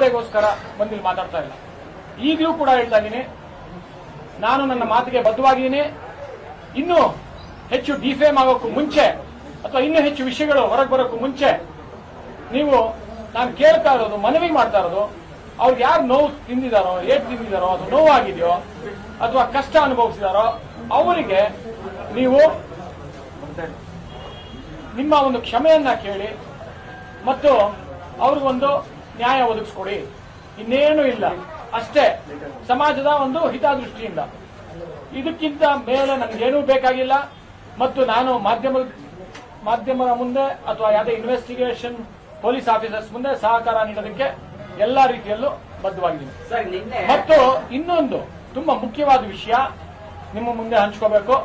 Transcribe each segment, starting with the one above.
ಸ್ಪರ್ಧೆಗೋಸ್ಕರ ಬಂದಿಲ್ಲಿ ಮಾತಾಡ್ತಾ ಇಲ್ಲ ಈಗಲೂ ಕೂಡ ಹೇಳ್ತಾ ಇದ್ದೀನಿ ನಾನು ನನ್ನ ಮಾತಿಗೆ ಬದ್ಧವಾಗಿದ್ದೀನಿ ಇನ್ನು ಹೆಚ್ಚು ಡಿಫೇಮ್ ಆಗೋಕ್ಕೂ ಮುಂಚೆ ಅಥವಾ ಇನ್ನೂ ಹೆಚ್ಚು ವಿಷಯಗಳು ಹೊರಗೆ ಬರೋಕ್ಕೂ ಮುಂಚೆ ನೀವು ನಾನು ಕೇಳ್ತಾ ಇರೋದು ಮನವಿ ಮಾಡ್ತಾ ಇರೋದು ಅವ್ರು ಯಾರು ನೋವು ತಿಂದಿದಾರೋ ಏಟ್ ತಿಂದಿದಾರೋ ಅಥವಾ ನೋವಾಗಿದೆಯೋ ಅಥವಾ ಕಷ್ಟ ಅನುಭವಿಸಿದಾರೋ ಅವರಿಗೆ ನೀವು ನಿಮ್ಮ ಒಂದು ಕ್ಷಮೆಯನ್ನ ಕೇಳಿ ಮತ್ತು ಅವ್ರಿಗೊಂದು ನ್ಯಾಯ ಒದಗಿಸ್ಕೊಡಿ ಇನ್ನೇನು ಇಲ್ಲ ಅಷ್ಟೇ ಸಮಾಜದ ಒಂದು ಹಿತದೃಷ್ಟಿಯಿಂದ ಇದಕ್ಕಿಂತ ಮೇಲೆ ನನಗೇನೂ ಬೇಕಾಗಿಲ್ಲ ಮತ್ತು ನಾನು ಮಾಧ್ಯಮ ಮಾಧ್ಯಮದ ಮುಂದೆ ಅಥವಾ ಯಾವುದೇ ಇನ್ವೆಸ್ಟಿಗೇಷನ್ ಪೊಲೀಸ್ ಆಫೀಸರ್ಸ್ ಮುಂದೆ ಸಹಕಾರ ನೀಡೋದಕ್ಕೆ ಎಲ್ಲಾ ರೀತಿಯಲ್ಲೂ ಬದ್ಧವಾಗಿದ್ದೀನಿ ಸರ್ ನಿನ್ನೆ ಮತ್ತು ಇನ್ನೊಂದು ತುಂಬಾ ಮುಖ್ಯವಾದ ವಿಷಯ ನಿಮ್ಮ ಮುಂದೆ ಹಂಚ್ಕೋಬೇಕು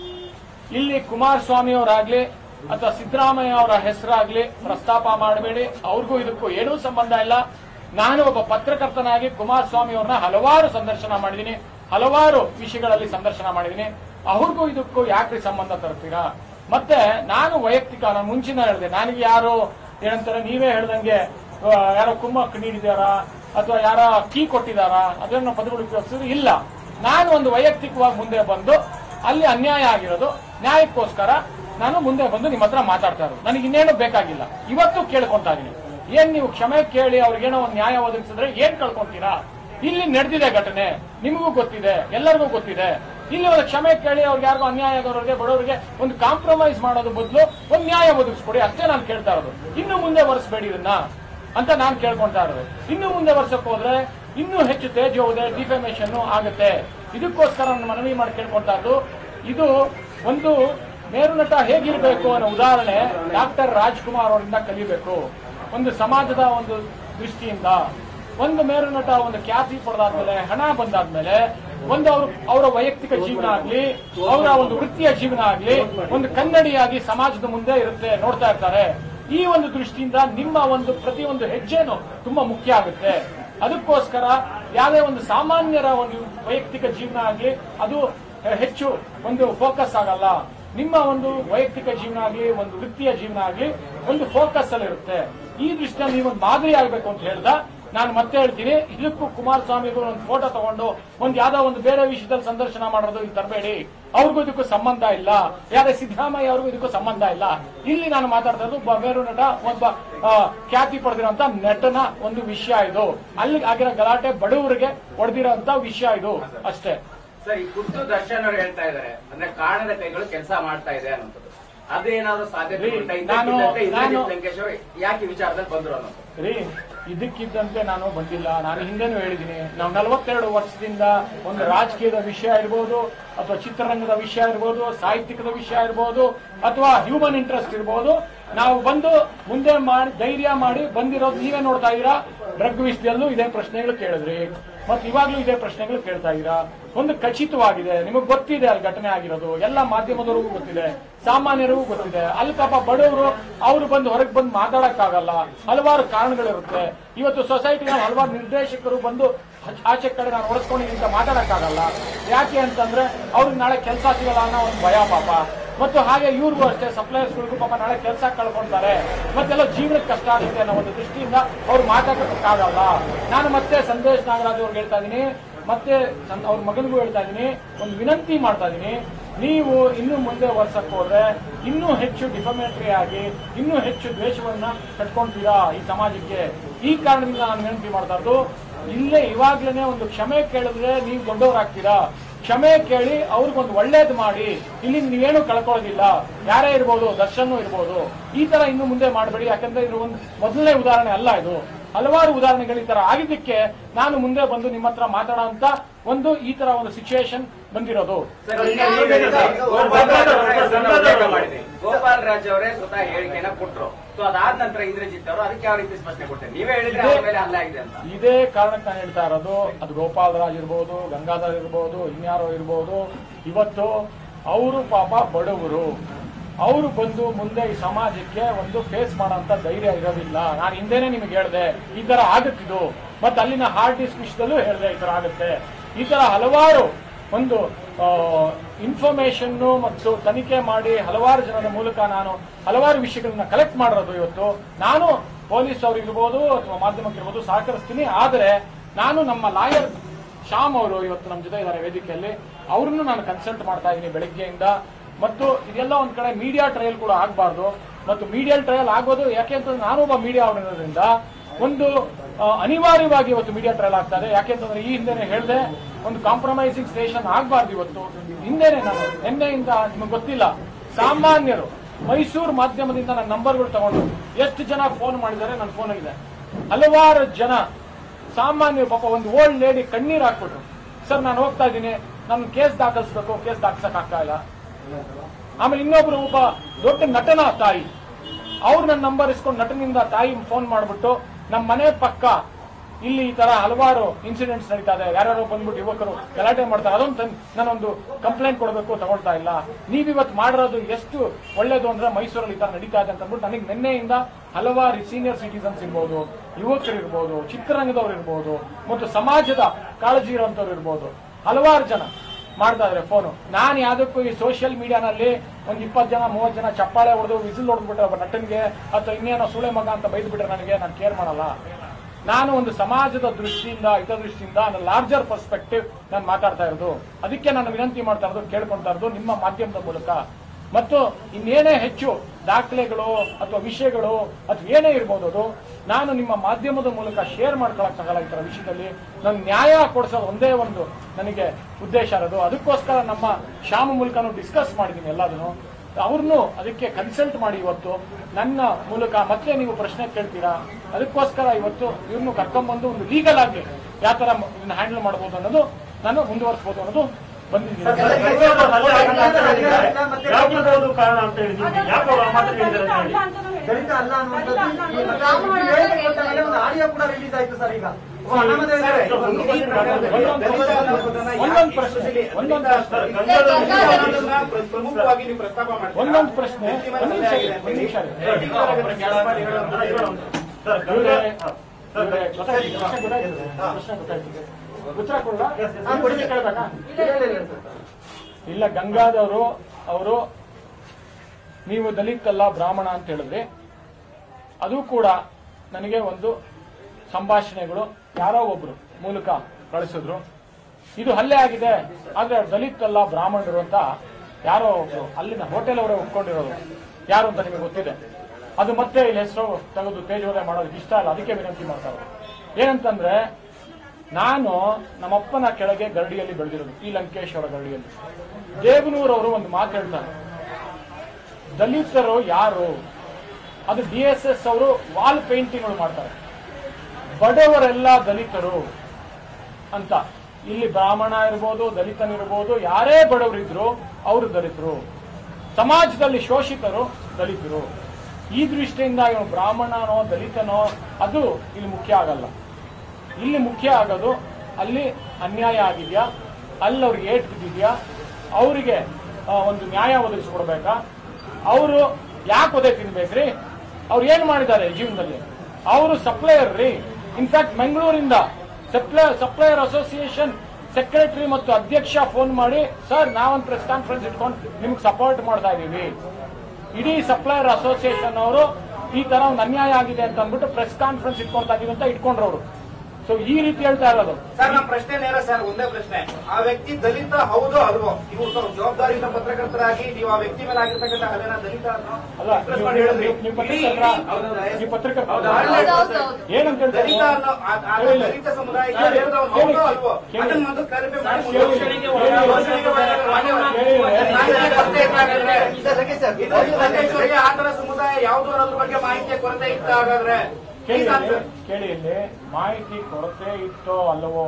ಇಲ್ಲಿ ಕುಮಾರಸ್ವಾಮಿ ಅವರಾಗ್ಲಿ ಅಥವಾ ಸಿದ್ದರಾಮಯ್ಯ ಅವರ ಹೆಸರಾಗ್ಲಿ ಪ್ರಸ್ತಾಪ ಮಾಡಬೇಡಿ ಅವ್ರಿಗೂ ಇದಕ್ಕೂ ಏನೂ ಸಂಬಂಧ ಇಲ್ಲ ನಾನು ಒಬ್ಬ ಪತ್ರಕರ್ತನಾಗಿ ಕುಮಾರಸ್ವಾಮಿ ಅವ್ರನ್ನ ಹಲವಾರು ಸಂದರ್ಶನ ಮಾಡಿದ್ದೀನಿ ಹಲವಾರು ವಿಷಯಗಳಲ್ಲಿ ಸಂದರ್ಶನ ಮಾಡಿದ್ದೀನಿ ಅವ್ರಿಗೂ ಇದಕ್ಕೂ ಯಾಕ್ರಿ ಸಂಬಂಧ ತರ್ತೀರಾ ಮತ್ತೆ ನಾನು ವೈಯಕ್ತಿಕ ನಾನು ಮುಂಚಿನ ಹೇಳಿದೆ ನನಗೆ ಯಾರು ಏನಂತಾರೆ ನೀವೇ ಹೇಳ್ದಂಗೆ ಆ, ಯಾರೋ ಕುಮ್ಮಕ್ ನೀಡಿದಾರಾ ಅಥವಾ ಯಾರ ಕೀ ಕೊಟ್ಟಿದಾರಾ ಅದನ್ನ ಪದಗಳು ಉಪಯೋಗಿಸಿದ್ರು ಇಲ್ಲ ನಾನು ಒಂದು ವೈಯಕ್ತಿಕವಾಗಿ ಮುಂದೆ ಬಂದು ಅಲ್ಲಿ ಅನ್ಯಾಯ ಆಗಿರೋದು ನ್ಯಾಯಕ್ಕೋಸ್ಕರ ನಾನು ಮುಂದೆ ಬಂದು ನಿಮ್ಮ ಹತ್ರ ಮಾತಾಡ್ತಾ ಇರೋದು ನನಗೆ ಇನ್ನೇನು ಬೇಕಾಗಿಲ್ಲ ಇವತ್ತು ಕೇಳ್ಕೊಂತಾ ಇದೀನಿ ಏನ್ ನೀವು ಕ್ಷಮೆ ಕೇಳಿ ಅವ್ರಿಗೇನೋ ಒಂದು ನ್ಯಾಯ ಒದಗಿಸಿದ್ರೆ ಏನ್ ಕಳ್ಕೊಂತೀರಾ ಇಲ್ಲಿ ನಡೆದಿದೆ ಘಟನೆ ನಿಮಗೂ ಗೊತ್ತಿದೆ ಎಲ್ಲರಿಗೂ ಗೊತ್ತಿದೆ ಇಲ್ಲಿ ಒಂದು ಕ್ಷಮೆ ಕೇಳಿ ಅವ್ರಿಗೆ ಯಾರಿಗೂ ಅನ್ಯಾಯ ಆಗೋರಿಗೆ ಬಡವರಿಗೆ ಒಂದು ಕಾಂಪ್ರಮೈಸ್ ಮಾಡೋದು ಬದಲು ಒಂದು ನ್ಯಾಯ ಒದಗಿಸ್ಕೊಡಿ ಅಷ್ಟೇ ನಾನು ಕೇಳ್ತಾ ಇರೋದು ಇನ್ನು ಮುಂದೆ ಒರೆಸ್ಬೇಡಿ ಇದನ್ನ ಅಂತ ನಾನು ಕೇಳ್ಕೊಂತಾ ಇರೋದು ಇನ್ನು ಮುಂದೆ ವರ್ಷಕ್ಕೆ ಹೋದ್ರೆ ಇನ್ನೂ ಹೆಚ್ಚು ತೇಜೋದೆ ಡಿಫೆಮೇಷನ್ ಆಗುತ್ತೆ ಇದಕ್ಕೋಸ್ಕರ ನಾನು ಮನವಿ ಮಾಡಿ ಕೇಳ್ಕೊಂತಾ ಇರೋದು ಇದು ಒಂದು ಮೇರುನಟ ಹೇಗಿರಬೇಕು ಅನ್ನೋ ಉದಾಹರಣೆ ಡಾಕ್ಟರ್ ರಾಜ್ಕುಮಾರ್ ಅವರಿಂದ ಕಲಿಬೇಕು ಒಂದು ಸಮಾಜದ ಒಂದು ದೃಷ್ಟಿಯಿಂದ ಒಂದು ಮೇರುನಟ ಒಂದು ಖ್ಯಾತಿ ಪಡೆದಾದ್ಮೇಲೆ ಹಣ ಬಂದಾದ್ಮೇಲೆ ಒಂದು ಅವ್ರ ಅವರ ವೈಯಕ್ತಿಕ ಜೀವನ ಆಗ್ಲಿ ಅವರ ಒಂದು ವೃತ್ತಿಯ ಜೀವನ ಆಗ್ಲಿ ಒಂದು ಕನ್ನಡಿಯಾಗಿ ಸಮಾಜದ ಮುಂದೆ ಇರುತ್ತೆ ನೋಡ್ತಾ ಇರ್ತಾರೆ ಈ ಒಂದು ದೃಷ್ಟಿಯಿಂದ ನಿಮ್ಮ ಒಂದು ಪ್ರತಿಯೊಂದು ಹೆಜ್ಜೆನು ತುಂಬಾ ಮುಖ್ಯ ಆಗುತ್ತೆ ಅದಕ್ಕೋಸ್ಕರ ಯಾವುದೇ ಒಂದು ಸಾಮಾನ್ಯರ ಒಂದು ವೈಯಕ್ತಿಕ ಜೀವನ ಆಗ್ಲಿ ಅದು ಹೆಚ್ಚು ಒಂದು ಫೋಕಸ್ ಆಗಲ್ಲ ನಿಮ್ಮ ಒಂದು ವೈಯಕ್ತಿಕ ಜೀವನ ಆಗ್ಲಿ ಒಂದು ವೃತ್ತಿಯ ಜೀವನ ಆಗ್ಲಿ ಒಂದು ಫೋಕಸ್ ಅಲ್ಲಿ ಇರುತ್ತೆ ಈ ದೃಷ್ಟಿಯಲ್ಲಿ ನೀವು ಒಂದು ಮಾದರಿ ಆಗ್ಬೇಕು ಅಂತ ಹೇಳ್ದ ನಾನು ಮತ್ತೆ ಹೇಳ್ತೀನಿ ಇದಕ್ಕೂ ಕುಮಾರಸ್ವಾಮಿಗೂ ಒಂದು ಫೋಟೋ ತಗೊಂಡು ಒಂದು ಯಾವ್ದೋ ಒಂದು ಬೇರೆ ವಿಷಯದಲ್ಲಿ ಸಂದರ್ಶನ ಮಾಡೋದು ಇಲ್ಲಿ ತರಬೇಡಿ ಅವ್ರಿಗೂ ಇದಕ್ಕೂ ಸಂಬಂಧ ಇಲ್ಲ ಯಾವ್ದೇ ಸಿದ್ದರಾಮಯ್ಯ ಅವ್ರಿಗೂ ಇದಕ್ಕೂ ಸಂಬಂಧ ಇಲ್ಲ ಇಲ್ಲಿ ನಾನು ಮಾತಾಡ್ತಾ ಇರೋದು ಒಬ್ಬ ಮೇರು ನಟ ಒಬ್ಬ ಆ, ಖ್ಯಾತಿ ಪಡೆದಿರೋಂತ ನಟನ ಒಂದು ವಿಷಯ ಇದು ಅಲ್ಲಿ ಆಗಿರೋ ಗಲಾಟೆ ಬಡವರಿಗೆ ಹೊಡೆದಿರೋಂತ ವಿಷಯ ಇದು ಅಷ್ಟೇ ಸರ್ ಈ ಖುದ್ದು ದರ್ಶನ್ ಅವರು ಹೇಳ್ತಾ ಇದ್ದಾರೆ ಅಂದ್ರೆ ಕಾಣದ ಕೈಗಳು ಕೆಲಸ ಮಾಡ್ತಾ ಇದೆ ಅನ್ನೋದು ಅದೇನಾದ್ರೂ ಸಾಧ್ಯತೆ ರೀ, ಉಂಟಾ? ನಾನು- ಇದ್ದಕ್ಕಿದ್ದಂತೆ ಇಂದ್ರಜಿತ್ ನಾನು- ಲಂಕೇಶ್ ಅವರು ಯಾಕೆ ಈ ವಿಚಾರದಲ್ಲಿ ಬಂದ್ರು ಅನ್ನೋದು ರೀ ಇದಕ್ಕಿದ್ದಂತೆ ನಾನು ಬಂದಿಲ್ಲ ನಾನು ಹಿಂದೆನೂ ಹೇಳಿದ್ದೀನಿ ನಾವು ನಲವತ್ತೆರಡು ವರ್ಷದಿಂದ ಒಂದು ರಾಜಕೀಯದ ವಿಷಯ ಇರ್ಬೋದು ಅಥವಾ ಚಿತ್ರರಂಗದ ವಿಷಯ ಇರ್ಬೋದು ಸಾಹಿತ್ಯಿಕದ ವಿಷಯ ಇರ್ಬೋದು ಅಥವಾ ಹ್ಯೂಮನ್ ಇಂಟ್ರೆಸ್ಟ್ ಇರ್ಬೋದು ನಾವು ಬಂದು ಮುಂದೆ ಮಾಡಿ ಧೈರ್ಯ ಮಾಡಿ ಬಂದಿರೋದು ನೀವೇ ನೋಡ್ತಾ ಇದ್ದೀರಾ ಡ್ರಗ್ ವಿಷಯದಲ್ಲೂ ಇದೇ ಪ್ರಶ್ನೆಗಳು ಕೇಳಿದ್ರಿ ಮತ್ತೆ ಇವಾಗ್ಲೂ ಇದೇ ಪ್ರಶ್ನೆಗಳು ಕೇಳ್ತಾ ಇದ್ದೀರಾ ಒಂದು ಖಚಿತವಾಗಿದೆ ನಿಮಗೆ ಗೊತ್ತಿದೆ ಅಲ್ಲಿ ಘಟನೆ ಆಗಿರೋದು ಎಲ್ಲ ಮಾಧ್ಯಮದವರಿಗೂ ಗೊತ್ತಿದೆ ಸಾಮಾನ್ಯರಿಗೂ ಗೊತ್ತಿದೆ ಅಲ್ಲಿ ಪಾಪ ಬಡವರು ಅವರು ಬಂದು ಹೊರಗೆ ಬಂದು ಮಾತಾಡಕ್ಕಾಗಲ್ಲ ಹಲವಾರು ಕಾರಣಗಳಿರುತ್ತೆ ಇವತ್ತು ಸೊಸೈಟಿನ ಹಲವಾರು ನಿರ್ದೇಶಕರು ಬಂದು ಆಚೆ- ಆಚೆ ಕಡೆ ನಾನು ಹೊಡೆಸ್ಕೊಂಡಿದ್ದೀನಿ ಅಂತ ಮಾತಾಡಕ್ಕಾಗಲ್ಲ ಯಾಕೆ ಅಂತಂದ್ರೆ ಅವ್ರಿಗೆ ನಾಳೆ ಕೆಲಸ ಸಿಗಲ್ಲ ಅನ್ನೋ ಒಂದು ಭಯ ಪಾಪ ಮತ್ತು ಹಾಗೆ ಇವ್ರಿಗೂ ಅಷ್ಟೇ ಸಪ್ಲೈಯರ್ಸ್ಗಳಿಗೂ ಪಾಪ ನಾಳೆ ಕೆಲಸ ಕಳ್ಕೊಂತಾರೆ ಮತ್ತೆಲ್ಲ ಜೀವನಕ್ಕೆ ಕಷ್ಟ ಆಗುತ್ತೆ ಅನ್ನೋ ಒಂದು ದೃಷ್ಟಿಯಿಂದ ಅವ್ರು ಮಾತಾಡಕ್ಕಾಗಲ್ಲ ನಾನು ಮತ್ತೆ ಸಂದೇಶ್ ನಾಗರಾಜ್ ಅವ್ರಿಗೆ ಹೇಳ್ತಾ ಇದ್ದೀನಿ ಮತ್ತೆ ಸಂ- ಅವ್ರ ಮಗನಿಗೂ ಹೇಳ್ತಾ ಇದ್ದೀನಿ ಒಂದು ವಿನಂತಿ ಮಾಡ್ತಾ ಇದ್ದೀನಿ ನೀವು ಇನ್ನು ಮುಂದೆ ವರ್ಷಕ್ಕೆ ಹೋದ್ರೆ ಇನ್ನೂ ಹೆಚ್ಚು ಡಿಫಮೇಟರಿ ಆಗಿ ಇನ್ನೂ ಹೆಚ್ಚು ದ್ವೇಷವನ್ನ ಕಟ್ಕೊಂತೀರಾ ಈ ಸಮಾಜಕ್ಕೆ ಈ ಕಾರಣದಿಂದ ನಾನು ವಿನಂತಿ ಮಾಡ್ತಾ ಇರೋದು ಇಲ್ಲೇ ಇವಾಗ್ಲೇನೆ ಒಂದು ಕ್ಷಮೆ ಕೇಳಿದ್ರೆ ನೀವು ದೊಡ್ಡವರಾಗ್ತೀರಾ ಕ್ಷಮೆ ಕೇಳಿ ಅವ್ರಿಗೊಂದು ಒಳ್ಳೇದು ಮಾಡಿ ಇಲ್ಲಿ ನೀವೇನು ಕಳ್ಕೊಳ್ಳೋದಿಲ್ಲ ಯಾರೇ ಇರ್ಬೋದು ದರ್ಶನ್ ಇರ್ಬೋದು ಈ ತರ ಇನ್ನು ಮುಂದೆ ಮಾಡಬೇಡಿ ಯಾಕಂದ್ರೆ ಇದು ಒಂದು ಮೊದಲನೇ ಉದಾಹರಣೆ ಅಲ್ಲ ಇದು ಹಲವಾರು ಉದಾಹರಣೆಗಳು ಈ ತರ ಆಗಿದ್ದಕ್ಕೆ ನಾನು ಮುಂದೆ ಬಂದು ನಿಮ್ಮ ಹತ್ರ ಮಾತಾಡೋ ಅಂತ ಒಂದು ಈ ತರ ಒಂದು ಸಿಚುಯೇಷನ್ ಬಂದಿರೋದು ಸರ್, ಈಗ ಈಗ ಗೋಪಾಲ್ ರಾಜ್ ಅವರೇ ಇದನ್ನ ಉಲ್ಲೇಖ ಮಾಡಿದೆ. ಗೋಪಾಲ್ ರಾಜ್ ಅವರೇ ಸ್ವತಃ ಹೇಳಿಕೆನ ಕೊಟ್ರು ಸೊ ಅದಾದ ನಂತರ ಇಂದ್ರಜಿತ್ ಅವರು ಅದಕ್ಕೆ ಯಾವ ರೀತಿ ಸ್ಪಷ್ಟನೆ ಕೊಡ್ತಾರೆ ನೀವೇ ಹೇಳಿದ್ರೆ ಅವ್ರ ಮೇಲೆ ಹಲ್ಲೆ ಆಗಿದೆ ಅಂತ ಇದೇ ಕಾರಣಕ್ಕೆ ನಾನು ಹೇಳ್ತಾ ಇರೋದು ಅದು ಗೋಪಾಲ್ ರಾಜ್ ಇರ್ಬೋದು ಗಂಗಾಧರ್ ಇರ್ಬೋದು ಇನ್ಯಾರೋ ಇರ್ಬೋದು ಇವತ್ತು ಅವರು ಪಾಪ ಬಡವರು ಅವರು ಬಂದು ಮುಂದೆ ಈ ಸಮಾಜಕ್ಕೆ ಒಂದು ಫೇಸ್ ಮಾಡೋಂತ ಧೈರ್ಯ ಇರೋದಿಲ್ಲ ನಾನು ಹಿಂದೆನೆ ನಿಮಗೆ ಹೇಳಿದೆ ಈ ತರ ಆಗುತ್ತಿದ್ದು ಮತ್ತೆ ಅಲ್ಲಿನ ಹಾರ್ಡ್ ಡಿಸ್ಕ್ ವಿಷಯದಲ್ಲೂ ಹೇಳಿದೆ ಈ ತರ ಆಗುತ್ತೆ ಈ ತರ ಹಲವಾರು ಒಂದು ಇನ್ಫಾರ್ಮೇಶನ್ ಮತ್ತು ತನಿಖೆ ಮಾಡಿ ಹಲವಾರು ಜನರ ಮೂಲಕ ನಾನು ಹಲವಾರು ವಿಷಯಗಳನ್ನ ಕಲೆಕ್ಟ್ ಮಾಡಿರೋದು ಇವತ್ತು ನಾನು ಪೊಲೀಸ್ ಅವ್ರಿಗಿರ್ಬೋದು ಅಥವಾ ಮಾಧ್ಯಮಕ್ಕಿರ್ಬೋದು ಸಹಕರಿಸ್ತೀನಿ ಆದರೆ ನಾನು ನಮ್ಮ ಲಾಯರ್ ಶ್ಯಾಮ್ ಅವರು ಇವತ್ತು ನಮ್ಮ ಜೊತೆ ಇದ್ದಾರೆ ವೇದಿಕೆಯಲ್ಲಿ ಅವ್ರನ್ನು ನಾನು ಕನ್ಸಲ್ಟ್ ಮಾಡ್ತಾ ಇದ್ದೀನಿ ಬೆಳಗ್ಗೆಯಿಂದ ಮತ್ತು ಇದೆಲ್ಲ ಒಂದ್ ಕಡೆ ಮೀಡಿಯಾ ಟ್ರಯಲ್ ಕೂಡ ಆಗಬಾರ್ದು ಮತ್ತು ಮೀಡಿಯಾ ಟ್ರಯಲ್ ಆಗೋದು ಯಾಕೆ ಅಂತಂದ್ರೆ ನಾನೊಬ್ಬ ಮೀಡಿಯಾ ಅವರಿರೋದ್ರಿಂದ ಒಂದು ಆ, ಅನಿವಾರ್ಯವಾಗಿ ಇವತ್ತು ಮೀಡಿಯಾ ಟ್ರಯಲ್ ಆಗ್ತಾ ಇದೆ ಯಾಕೆಂತಂದ್ರೆ ಈ ಹಿಂದೆನೆ ಹೇಳಿದೆ ಒಂದು ಕಾಂಪ್ರಮೈಸಿಂಗ್ ಸ್ಟೇಷನ್ ಆಗಬಾರ್ದು ಇವತ್ತು ಹಿಂದೆನೆ ನಾನು ನಿನ್ನೆಯಿಂದ ನಿಮಗೆ ಗೊತ್ತಿಲ್ಲ ಸಾಮಾನ್ಯರು ಮೈಸೂರು ಮಾಧ್ಯಮದಿಂದ ನನ್ನ ನಂಬರ್ಗಳು ತಗೊಂಡು ಎಷ್ಟು ಜನ ಫೋನ್ ಮಾಡಿದ್ದಾರೆ ನನ್ನ ಫೋನಲ್ಲಿದೆ ಹಲವಾರು ಜನ ಸಾಮಾನ್ಯರು ಪಾಪ ಒಂದು ಓಲ್ಡ್ ಲೇಡಿ ಕಣ್ಣೀರ್ ಹಾಕ್ಬಿಟ್ರು ಸರ್ ನಾನು ಹೋಗ್ತಾ ಇದ್ದೀನಿ ನಾನು ಕೇಸ್ ದಾಖಲಿಸ್ಬೇಕು ಕೇಸ್ ದಾಖಲಿಸಕ್ ಆಗ್ತಾ ಇಲ್ಲ ಆಮೇಲೆ ಇನ್ನೊಬ್ರು ಒಬ್ಬ ದೊಡ್ಡ ನಟನ ತಾಯಿ ಅವ್ರು ನನ್ನ ನಂಬರ್ ಇಸ್ಕೊಂಡು ನಟನಿಂದ ತಾಯಿ ಫೋನ್ ಮಾಡ್ಬಿಟ್ಟು ನಮ್ಮ ಮನೆ ಪಕ್ಕ ಇಲ್ಲಿ ಈ ತರ ಹಲವಾರು ಇನ್ಸಿಡೆಂಟ್ಸ್ ನಡೀತಾ ಇದೆ ಯಾರ್ಯಾರೋ ಬಂದ್ಬಿಟ್ಟು ಯುವಕರು ಗಲಾಟೆ ಮಾಡ್ತಾರೆ ಅದೊಂದು ತನ್- ನಾನೊಂದು ಕಂಪ್ಲೇಂಟ್ ಕೊಡಬೇಕು ತಗೊಳ್ತಾ ಇಲ್ಲ ನೀವ್ ಇವತ್ತು ಮಾಡಿರೋದು ಎಷ್ಟು ಒಳ್ಳೇದು ಅಂದ್ರೆ ಮೈಸೂರಲ್ಲಿ ಈ ತರ ನಡೀತಾ ಇದೆ ಅಂತ ಅಂದ್ಬಿಟ್ಟು ನನಗೆ ನಿನ್ನೆಯಿಂದ ಹಲವಾರು ಸೀನಿಯರ್ ಸಿಟಿಸನ್ಸ್ ಇರ್ಬೋದು ಯುವಕರು ಇರ್ಬೋದು ಚಿತ್ರರಂಗದವ್ರು ಇರ್ಬೋದು ಮತ್ತು ಸಮಾಜದ ಕಾಳಜಿ ಇರುವಂತವ್ರು ಇರ್ಬೋದು ಹಲವಾರು ಜನ ಮಾಡ್ತಾ ಇದಾರೆ ಫೋನು ನಾನು ಯಾವ್ದಕ್ಕೂ ಈ ಸೋಷಿಯಲ್ ಮೀಡಿಯಾನಲ್ಲಿ ಒಂದ್ ಇಪ್ಪತ್ತು ಜನ ಮೂವತ್ತು ಜನ ಚಪ್ಪಾಳೆ ಹೊಡೆದು ವಿಸಿಲ್ ಹೊಡೆದ್ಬಿಟ್ರೆ ಒಬ್ಬ ನಟನ್ಗೆ ಅಥವಾ ಇನ್ನೇನೋ ಸುಳೆ ಮಗ ಅಂತ ಬೈದ್ಬಿಟ್ರೆ ನನಗೆ ನಾನು ಕೇರ್ ಮಾಡಲ್ಲ ನಾನು ಒಂದು ಸಮಾಜದ ದೃಷ್ಟಿಯಿಂದ ಹಿತದೃಷ್ಟಿಯಿಂದ ಲಾರ್ಜರ್ ಪರ್ಸ್ಪೆಕ್ಟಿವ್ ನಾನು ಮಾತಾಡ್ತಾ ಇರೋದು ಅದಕ್ಕೆ ನಾನು ವಿನಂತಿ ಮಾಡ್ತಾ ಇರೋದು ಕೇಳ್ಕೊಂತಾ ಇರೋದು ನಿಮ್ಮ ಮಾಧ್ಯಮದ ಮೂಲಕ ಮತ್ತು ಇನ್ನೇನೇ ಹೆಚ್ಚು ದಾಖಲೆಗಳು ಅಥವಾ ವಿಷಯಗಳು ಅಥವಾ ಏನೇ ಇರ್ಬೋದು ಅದು ನಾನು ನಿಮ್ಮ ಮಾಧ್ಯಮದ ಮೂಲಕ ಶೇರ್ ಮಾಡ್ಕೊಳಕ್ಕಾಗಲ್ಲ ಈ ತರ ವಿಷಯದಲ್ಲಿ ನಾನು ನ್ಯಾಯ ಕೊಡಿಸೋದು ಒಂದೇ ಒಂದು ನನಗೆ ಉದ್ದೇಶ ಇರೋದು ಅದಕ್ಕೋಸ್ಕರ ನಮ್ಮ ಶ್ಯಾಮ ಮೂಲಕನೂ ಡಿಸ್ಕಸ್ ಮಾಡಿದ್ದೀನಿ ಎಲ್ಲದನ್ನು ಅವ್ರನ್ನು ಅದಕ್ಕೆ ಕನ್ಸಲ್ಟ್ ಮಾಡಿ ಇವತ್ತು ನನ್ನ ಮೂಲಕ ಮತ್ತೆ ನೀವು ಪ್ರಶ್ನೆ ಕೇಳ್ತೀರಾ ಅದಕ್ಕೋಸ್ಕರ ಇವತ್ತು ಇವ್ರನ್ನು ಕರ್ಕೊಂಡ್ಬಂದು ಒಂದು ಲೀಗಲ್ ಆಗಿ ಯಾವ ತರ ಇದನ್ನ ಹ್ಯಾಂಡಲ್ ಮಾಡಬಹುದು ಅನ್ನೋದು ನಾನು ಮುಂದುವರಿಸಬಹುದು ಅನ್ನೋದು ಬಂದಿದ್ದೀನಿ ಯಾವುದು ಕಾರಣ ಅಂತ ಹೇಳಿ ನಿಮ್ಗೆ ಯಾಕೆ ಅವ್ರು ಆ ಮಾತು ಹೇಳಿದ್ದಾರೆ ಅಂತ ಹೇಳಿ ದಲಿತ ಅಲ್ಲ ಅನ್ನುವಂಥದ್ದು ಈ ಮತ್ತೆ ನೀವು ಹೇಳಿಕೆ ಕೊಟ್ಟ ಮೇಲೆ ಒಂದು ಆಡಿಯೋ ಕೂಡ ರಿಲೀಸ್ ಆಯ್ತು ಸರ್ ಈಗ ಒಬ್ಬ ಅನಾಮಧೇಯ ವ್ಯಕ್ತಿ ಬಂದು ಈ ಪ್ರಕರಣದಲ್ಲಿ ಒಂದೊಂದು ದಲಿತ ಅನ್ನೋದನ್ನ ಯಾಕೆ ಒಂದೊಂದು ಪ್ರಶ್ನೆ especially ಒಂದೊಂದು ದಲಿತ ಪ್ರಶ್ನೆ ಅನ್ನೋದನ್ನ ಪ್ರ- ಪ್ರಮುಖವಾಗಿ ನೀವು ಪ್ರಸ್ತಾಪ ಮಾಡ್ತೀರಾ? ಒಂದೊಂದು ಪ್ರಶ್ನೆ ವ್ಯಕ್ತಿ ಮೇಲೆ ಒಂದು ನಿಮಿಷ ಹಲ್ಲೆ ಇರಿ, ಆಗಿದೆ ಒಂದು ನಿಮಿಷ ಇರಿ. ವ್ಯಕ್ತಿ ಮೇಲೆ ಕೆಲಸ ಮಾಡಿ ಹೇಳೋದು. ಸರ್ ಇವ್ರೆ, ಗಂಗಾ- ಸರ್, ಇವ್ರೆ, ಗೊತ್ತಾಯ್ತು, ಪ್ರಶ್ನೆ ಗೊತ್ತಾಯ್ತು. ಪ್ರಶ್ನೆ ಗೊತ್ತಾಯ್ತು. ಉತ್ತರ ಕೊಡ್ಲಾ? ಹಾ, ಕೊಡಿ. ಕೇಳ್ಬೇಕಾ? ಇಲ್ಲ, ಇಲ್ಲ, ಇಲ್ಲ, ಸರ್. ಇಲ್ಲ ಗಂಗಾದವರು ಅವರು ನೀವು ದಲಿತ್ ಅಲ್ಲ ಬ್ರಾಹ್ಮಣ ಅಂತ ಹೇಳಿದ್ರಿ ಅದು ಕೂಡ ನನಗೆ ಒಂದು ಸಂಭಾಷಣೆಗಳು ಯಾರೋ ಒಬ್ರು ಮೂಲಕ ಕಳಿಸಿದ್ರು ಇದು ಹಲ್ಲೆ ಆಗಿದೆ ಆದ್ರೆ ದಲಿತ್ ಅಲ್ಲ ಬ್ರಾಹ್ಮಣರು ಅಂತ ಯಾರೋ ಒಬ್ರು ಅಲ್ಲಿನ ಹೋಟೆಲ್ ಅವರೇ ಒಪ್ಕೊಂಡಿರೋದು ಯಾರು ಅಂತ ನಿಮಗೆ ಗೊತ್ತಿದೆ ಅದು ಮತ್ತೆ ಇಲ್ಲಿ ಹೆಸರು ತೆಗೆದು ತೇಜೋದಯ ಮಾಡೋದಕ್ಕೆ ಇಷ್ಟ ಇಲ್ಲ ಅದಕ್ಕೆ ವಿನಂತಿ ಮಾಡ್ತಾರೆ ಏನಂತಂದ್ರೆ ನಾನು ನಮ್ಮಪ್ಪನ ಕೆಳಗೆ ಗರಡಿಯಲ್ಲಿ ಬೆಳೆದಿರೋದು ಈ ಲಂಕೇಶ್ವರ ಗರಡಿಯಲ್ಲಿ ದೇವನೂರವರು ಒಂದು ಮಾತು ಹೇಳ್ತಾರೆ ದಲಿತರು ಯಾರು ಅದು ಡಿ ಎಸ್ ಎಸ್ ಅವರು ವಾಲ್ ಪೇಂಟಿಂಗ್ಗಳು ಮಾಡ್ತಾರೆ ಬಡವರೆಲ್ಲ ದಲಿತರು ಅಂತ ಇಲ್ಲಿ ಬ್ರಾಹ್ಮಣ ಇರ್ಬೋದು ದಲಿತನಿರ್ಬೋದು ಯಾರೇ ಬಡವರಿದ್ರು ಅವರು ದಲಿತರು ಸಮಾಜದಲ್ಲಿ ಶೋಷಿತರು ದಲಿತರು ಈ ದೃಷ್ಟಿಯಿಂದ ಇವನು ಬ್ರಾಹ್ಮಣನೋ ದಲಿತನೋ ಅದು ಇಲ್ಲಿ ಮುಖ್ಯ ಆಗಲ್ಲ ಇಲ್ಲಿ ಮುಖ್ಯ ಆಗೋದು ಅಲ್ಲಿ ಅನ್ಯಾಯ ಆಗಿದೆಯಾ ಅಲ್ಲಿ ಅವ್ರಿಗೆ ಏಟ್ ಬಿದ್ದಿದ್ಯಾ ಅವರಿಗೆ ಒಂದು ನ್ಯಾಯ ಒದಗಿಸ್ಕೊಡ್ಬೇಕಾ ಅವರು ಯಾಕೆ ಒದೆ ತಿನ್ಬೇಕ್ರಿ ಅವ್ರು ಏನ್ ಮಾಡಿದ್ದಾರೆ ಜೀವನದಲ್ಲಿ ಅವರು ಸಪ್ಲೈಯರ್ ರೀ ಇನ್ಫ್ಯಾಕ್ಟ್ ಬೆಂಗಳೂರಿಂದ ಸಪ್ಲೈಯರ್ ಸಪ್ಲೈಯರ್ ಅಸೋಸಿಯೇಷನ್ ಸೆಕ್ರೆಟರಿ ಮತ್ತು ಅಧ್ಯಕ್ಷ ಫೋನ್ ಮಾಡಿ ಸರ್ ನಾವೊಂದು ಪ್ರೆಸ್ ಕಾನ್ಫರೆನ್ಸ್ ಇಟ್ಕೊಂಡು ನಿಮ್ಗೆ ಸಪೋರ್ಟ್ ಮಾಡ್ತಾ ಇದೀವಿ ಇಡೀ ಸಪ್ಲೈಯರ್ ಅಸೋಸಿಯೇಷನ್ ಅವರು ಈ ತರ ಒಂದು ಅನ್ಯಾಯ ಆಗಿದೆ ಅಂತ ಅಂದ್ಬಿಟ್ಟು ಪ್ರೆಸ್ ಕಾನ್ಫರೆನ್ಸ್ ಇಟ್ಕೊಳ್ತಾ ಇದೀವಿ ಅಂತ ಇಟ್ಕೊಂಡ್ರು ಅವರು ಸೊ ಈ ರೀತಿ ಹೇಳ್ತಾ ಇರೋದು ಸರ್ ನಮ್ಮ ಪ್ರಶ್ನೆ ನೇರ ಸರ್ ಒಂದೇ ಪ್ರಶ್ನೆ ಆ ವ್ಯಕ್ತಿ ದಲಿತ ಹೌದೋ ಅಲ್ವೋ ನೀವು ಸ್ವಲ್ಪ ಜವಾಬ್ದಾರಿಯಿಂದ ಪತ್ರಕರ್ತರಾಗಿ ನೀವು ಆ ವ್ಯಕ್ತಿ ಮೇಲೆ ಆಗಿರ್ತಕ್ಕಂಥ ಹಲ್ಲೆನ ದಲಿತ ಅನ್ನೋ ಅಲ್ಲ express ನೀವು- ಮಾಡಿ ಹೇಳಿದ್ರಿ. ನೀವು- ನೀವು ಇಡೀ- ಪತ್ರಕರ್ತರ ಇಡೀ- ನೀವು ಪತ್ರಕರ್ತರ ಹೌದು, ಏನಂತ ಹೇಳ್ತಾರೆ ದಲಿತ ಅನ್ನೋ ಆ- ಆ ಕೇಳಿಲ್ಲ. ದಲಿತ ಸಮುದಾಯಕ್ಕೆ ಕೇಳಿ- ಸೇರಿದ ಅವ್ನು ಹೌದೋ ಕೇಳಿ- ಅಲ್ವೋ ಕೇಳಿ. ಅದನ್ನ ಮೊದಲು clarify ಮಾಡಿ ಕೇಳಿ- ಮುಂದುವರಿಸಿ. ಕೇಳಿ- ಘೋಷಣೆಗೆ ಒಳಗಾದ್ರೆ ಮಾನ್ಯವ- ಕೇಳಿ- ಮಾಹಿತಿ ಕೊರತೆ ಇತ್ತು ಹಾಗಾದ್ರೆ. ಸರ್, ಲಂಕೇಶ್ ಸರ್, ಇದು ಲಂಕೇಶ್ವರಿಗೆ ಆ ತರ ಸಮುದಾಯ ಯಾವುದು ಅನ್ನೋದ್ರ ಬಗ್ಗೆ ಮಾಹಿತಿಯ ಕೊರತೆ ಇತ್ತು ಹಾಗಾದ್ರೆ ಕೇಳಿ Please ಇಲ್ಲಿ, answer. ಕೇಳಿ ಇಲ್ಲಿ ಮಾಹಿತಿ ಕೊರತೆ ಇತ್ತೋ ಅಲ್ಲವೋ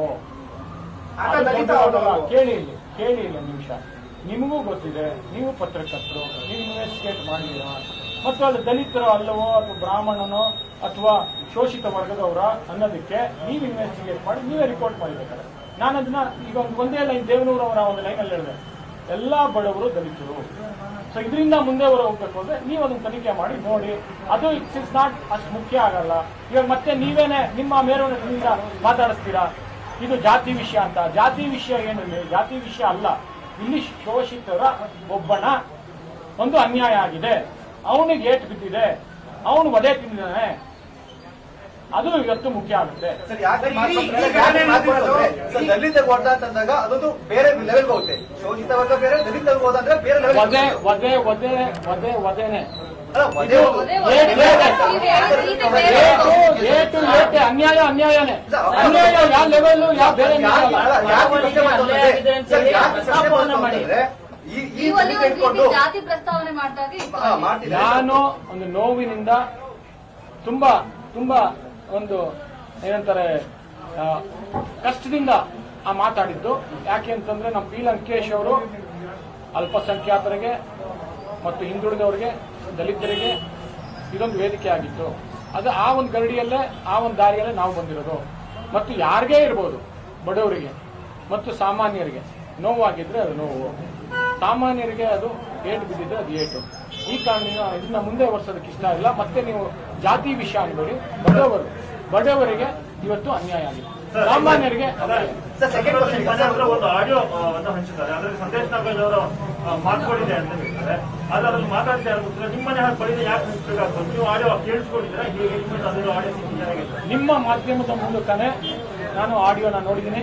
ಆತ ಅದು ದಲಿತ ದೊಡ್ಡ ಹೌದೋ ಅಲ್ಲ. ಅಲ್ವೋ? ಕೇಳಿ ಇಲ್ಲಿ ಕೇಳಿ ಇಲ್ಲಿ ಒಂದು ನಿಮಿಷ ನಿಮಗೂ ಗೊತ್ತಿದೆ ನೀವು ಪತ್ರಕರ್ತರು ನೀವು ಇನ್ವೆಸ್ಟಿಗೇಟ್ ಮಾಡಿದ್ದೀರಾ ಮತ್ತು ಅದು ದಲಿತರು ಅಲ್ಲವೋ ಅಥವಾ ಬ್ರಾಹ್ಮಣನೋ ಅಥವಾ ಶೋಷಿತ ವರ್ಗದವರ ಅನ್ನೋದಕ್ಕೆ ನೀವು ಇನ್ವೆಸ್ಟಿಗೇಟ್ ಮಾಡಿ ನೀವೇ ರಿಪೋರ್ಟ್ ಮಾಡಿಬೇಕಾದ್ರೆ ನಾನು ಅದನ್ನ ಈಗ ಒಂದು ಒಂದೇ ಲೈನ್ ದೇವನೂರವರ ಒಂದು ಲೈನಲ್ಲಿ ಹೇಳಿದೆ ಎಲ್ಲಾ ಬಡವರು ದಲಿತರು ಸೊ ಇದರಿಂದ ಮುಂದೆ ಹೊರ ಹೋಗ್ಬೇಕು ಅಂದ್ರೆ ನೀವು ಅದನ್ನ ತನಿಖೆ ಮಾಡಿ ನೋಡಿ ಅದು ಇಟ್ಸ್ ಇಸ್ ನಾಟ್ ಅಷ್ಟು ಮುಖ್ಯ ಆಗಲ್ಲ ಇವಾಗ ಮತ್ತೆ ನೀವೇನೆ ನಿಮ್ಮ ಮೇರುನಿಂದ ಮಾತಾಡಿಸ್ತೀರಾ ಇದು ಜಾತಿ ವಿಷಯ ಅಂತ ಜಾತಿ ವಿಷಯ ಏನಿಲ್ಲ ಜಾತಿ ವಿಷಯ ಅಲ್ಲ ಇಲ್ಲಿ ಶೋಷಿತರ ಒಬ್ಬನ ಒಂದು ಅನ್ಯಾಯ ಆಗಿದೆ ಅವನಿಗೆ ಏಟ್ ಬಿದ್ದಿದೆ ಅವನು ಒದೆ ತಿಂದಿದ್ದಾನೆ ಅದು ಇವತ್ತು ಮುಖ್ಯ ಆಗುತ್ತೆ ಸರ್ ಯಾಕೆ ಸರ್, ಮಾತು ಈ- ಬರ್ತಾರೆ? ಈ ಯಾಕೆ ಗಾಳಿ ಮಾತು ಬರ್ತಾರೆ? ಈ- ಸರ್, ದಲಿತರಿಗೆ ಹೋದ ಅಂತಂದಾಗ ಅದೊಂದು ಬೇರೆ ಲೆವೆಲ್ಗೆ ಹೋಗುತ್ತೆ ಶೋಷಿತ ವರ್ಗ ಬೇರೆ ದಲಿತರಿಗೆ ಹೋದ ಅಂದ್ರೆ ಬೇರೆ ಲೆವೆಲ್ ಒದೆ ಒದೆ ಒದೆ ಒದೆ ಒದೆನೆ ಅಲ್ಲ ಒದೇ ಇದು ಒಂದು- ಏಟ್ ಏಟ್ ಏಟು ಏಟು ಅನ್ಯಾಯ ಅನ್ಯಾಯನೇ ಅನ್ಯಾಯ ಯಾವ ಲೆವೆಲ್ ಯಾವ ಬೇರೆ ಯಾಕೆ- ಅಲ್ಲ. ಅಲ್ಲ, ಯಾಕೆ ಪ್ರಶ್ನೆ ಮಾಡ್ತಾರೆ? ಸರ್, ಯಾಕೆ ಪ್ರಶ್ನೆ ಮಾಡ್ತಾರೆ ಅಂದ್ರೆ, ಈ ಈ ನೀವು ಅಲ್ಲಿ ದಲಿತ ಒಂದು ಇಟ್ಕೊಂಡು ರೀತಿ ಜಾತಿ ಪ್ರಸ್ತಾವನೆ ಮಾಡಿದಾಗ ಈ ಹಾ, ಮಾಡ್ತಿದ್ದಾರೆ. ನಾನು ಒಂದು ನೋವಿನಿಂದ ತುಂಬಾ ತುಂಬಾ ಒಂದು ಏನಂತಾರೆ ಆ, ಕಷ್ಟದಿಂದ ಆ ಮಾತಾಡಿದ್ದು ಯಾಕೆ ಅಂತಂದ್ರೆ ನಮ್ಮ ಪಿ ಲಂಕೇಶ್ ಅವರು ಅಲ್ಪಸಂಖ್ಯಾತರಿಗೆ ಮತ್ತು ಹಿಂದುಳಿದವರಿಗೆ ದಲಿತರಿಗೆ ಇದೊಂದು ವೇದಿಕೆ ಆಗಿತ್ತು ಅದು ಆ ಒಂದು ಗರಡಿಯಲ್ಲೇ ಆ ಒಂದು ದಾರಿಯಲ್ಲೇ ನಾವು ಬಂದಿರೋದು ಮತ್ತು ಯಾರಿಗೇ ಇರ್ಬೋದು ಬಡವರಿಗೆ ಮತ್ತು ಸಾಮಾನ್ಯರಿಗೆ ನೋವಾಗಿದ್ರೆ ಅದು ನೋವು ಸಾಮಾನ್ಯರಿಗೆ ಅದು ಏಟು ಬಿದ್ದಿದ್ರೆ ಅದು ಏಟು ಈ ಕಾರಣದಿಂದ ಇದನ್ನ ಮುಂದೆ ವರ್ಷದಕ್ಕೆ ಇಷ್ಟ ಇಲ್ಲ ಮತ್ತೆ ನೀವು ಜಾತಿ ವಿಷಯ ಅನ್ಬೇಡಿ ಬಡವರು ಬಡವರಿಗೆ ಇವತ್ತು ಅನ್ಯಾಯ ಆಗಿದೆ ಸಾಮಾನ್ಯರಿಗೆ ಅನ್ಯಾಯ. ಸರ್ ಸೆಕೆಂಡ್ ಕ್ವಶನ್ ಮನೆ ಹತ್ರ ಒಂದು ಆಡಿಯೋ ಅನ್ನು ಹಂಚಿದ್ದಾರೆ ಅದರಲ್ಲಿ ಸಂದೇಶ್ ನಾಗರಾಜ್ ಅವರ ಆ, ಮಾತುಗಳಿದೆ ಅಂತ ಹೇಳ್ತಾರೆ ಆದ್ರೆ ಅದ್ರಲ್ಲಿ ಮಾತಾಡ್ತಾ ಯಾರು ಗೊತ್ತಿಲ್ಲ ನಿಮ್ಮ ಮನೆ ಹಾಗೆ ಬಳಿದೆ ಯಾಕೆ ಹಂಚಬೇಕಾಗ್ತದೆ ನೀವು ಆಡಿಯೋ ಕೇಳಿಸ್ಕೊಂಡಿದ್ದೀರಾ ಹೇಗೆ ನಿಮ್ಮದು ಅದರ ಆಡಿಯೋ ಸಿಕ್ಕಿದೆ ಹೇಗೆ ನಿಮ್ಮ ಮಾಧ್ಯಮದ ಮೂಲಕನೇ ನಾನು ಆಡಿಯೋನ ನೋಡಿದ್ದೀನಿ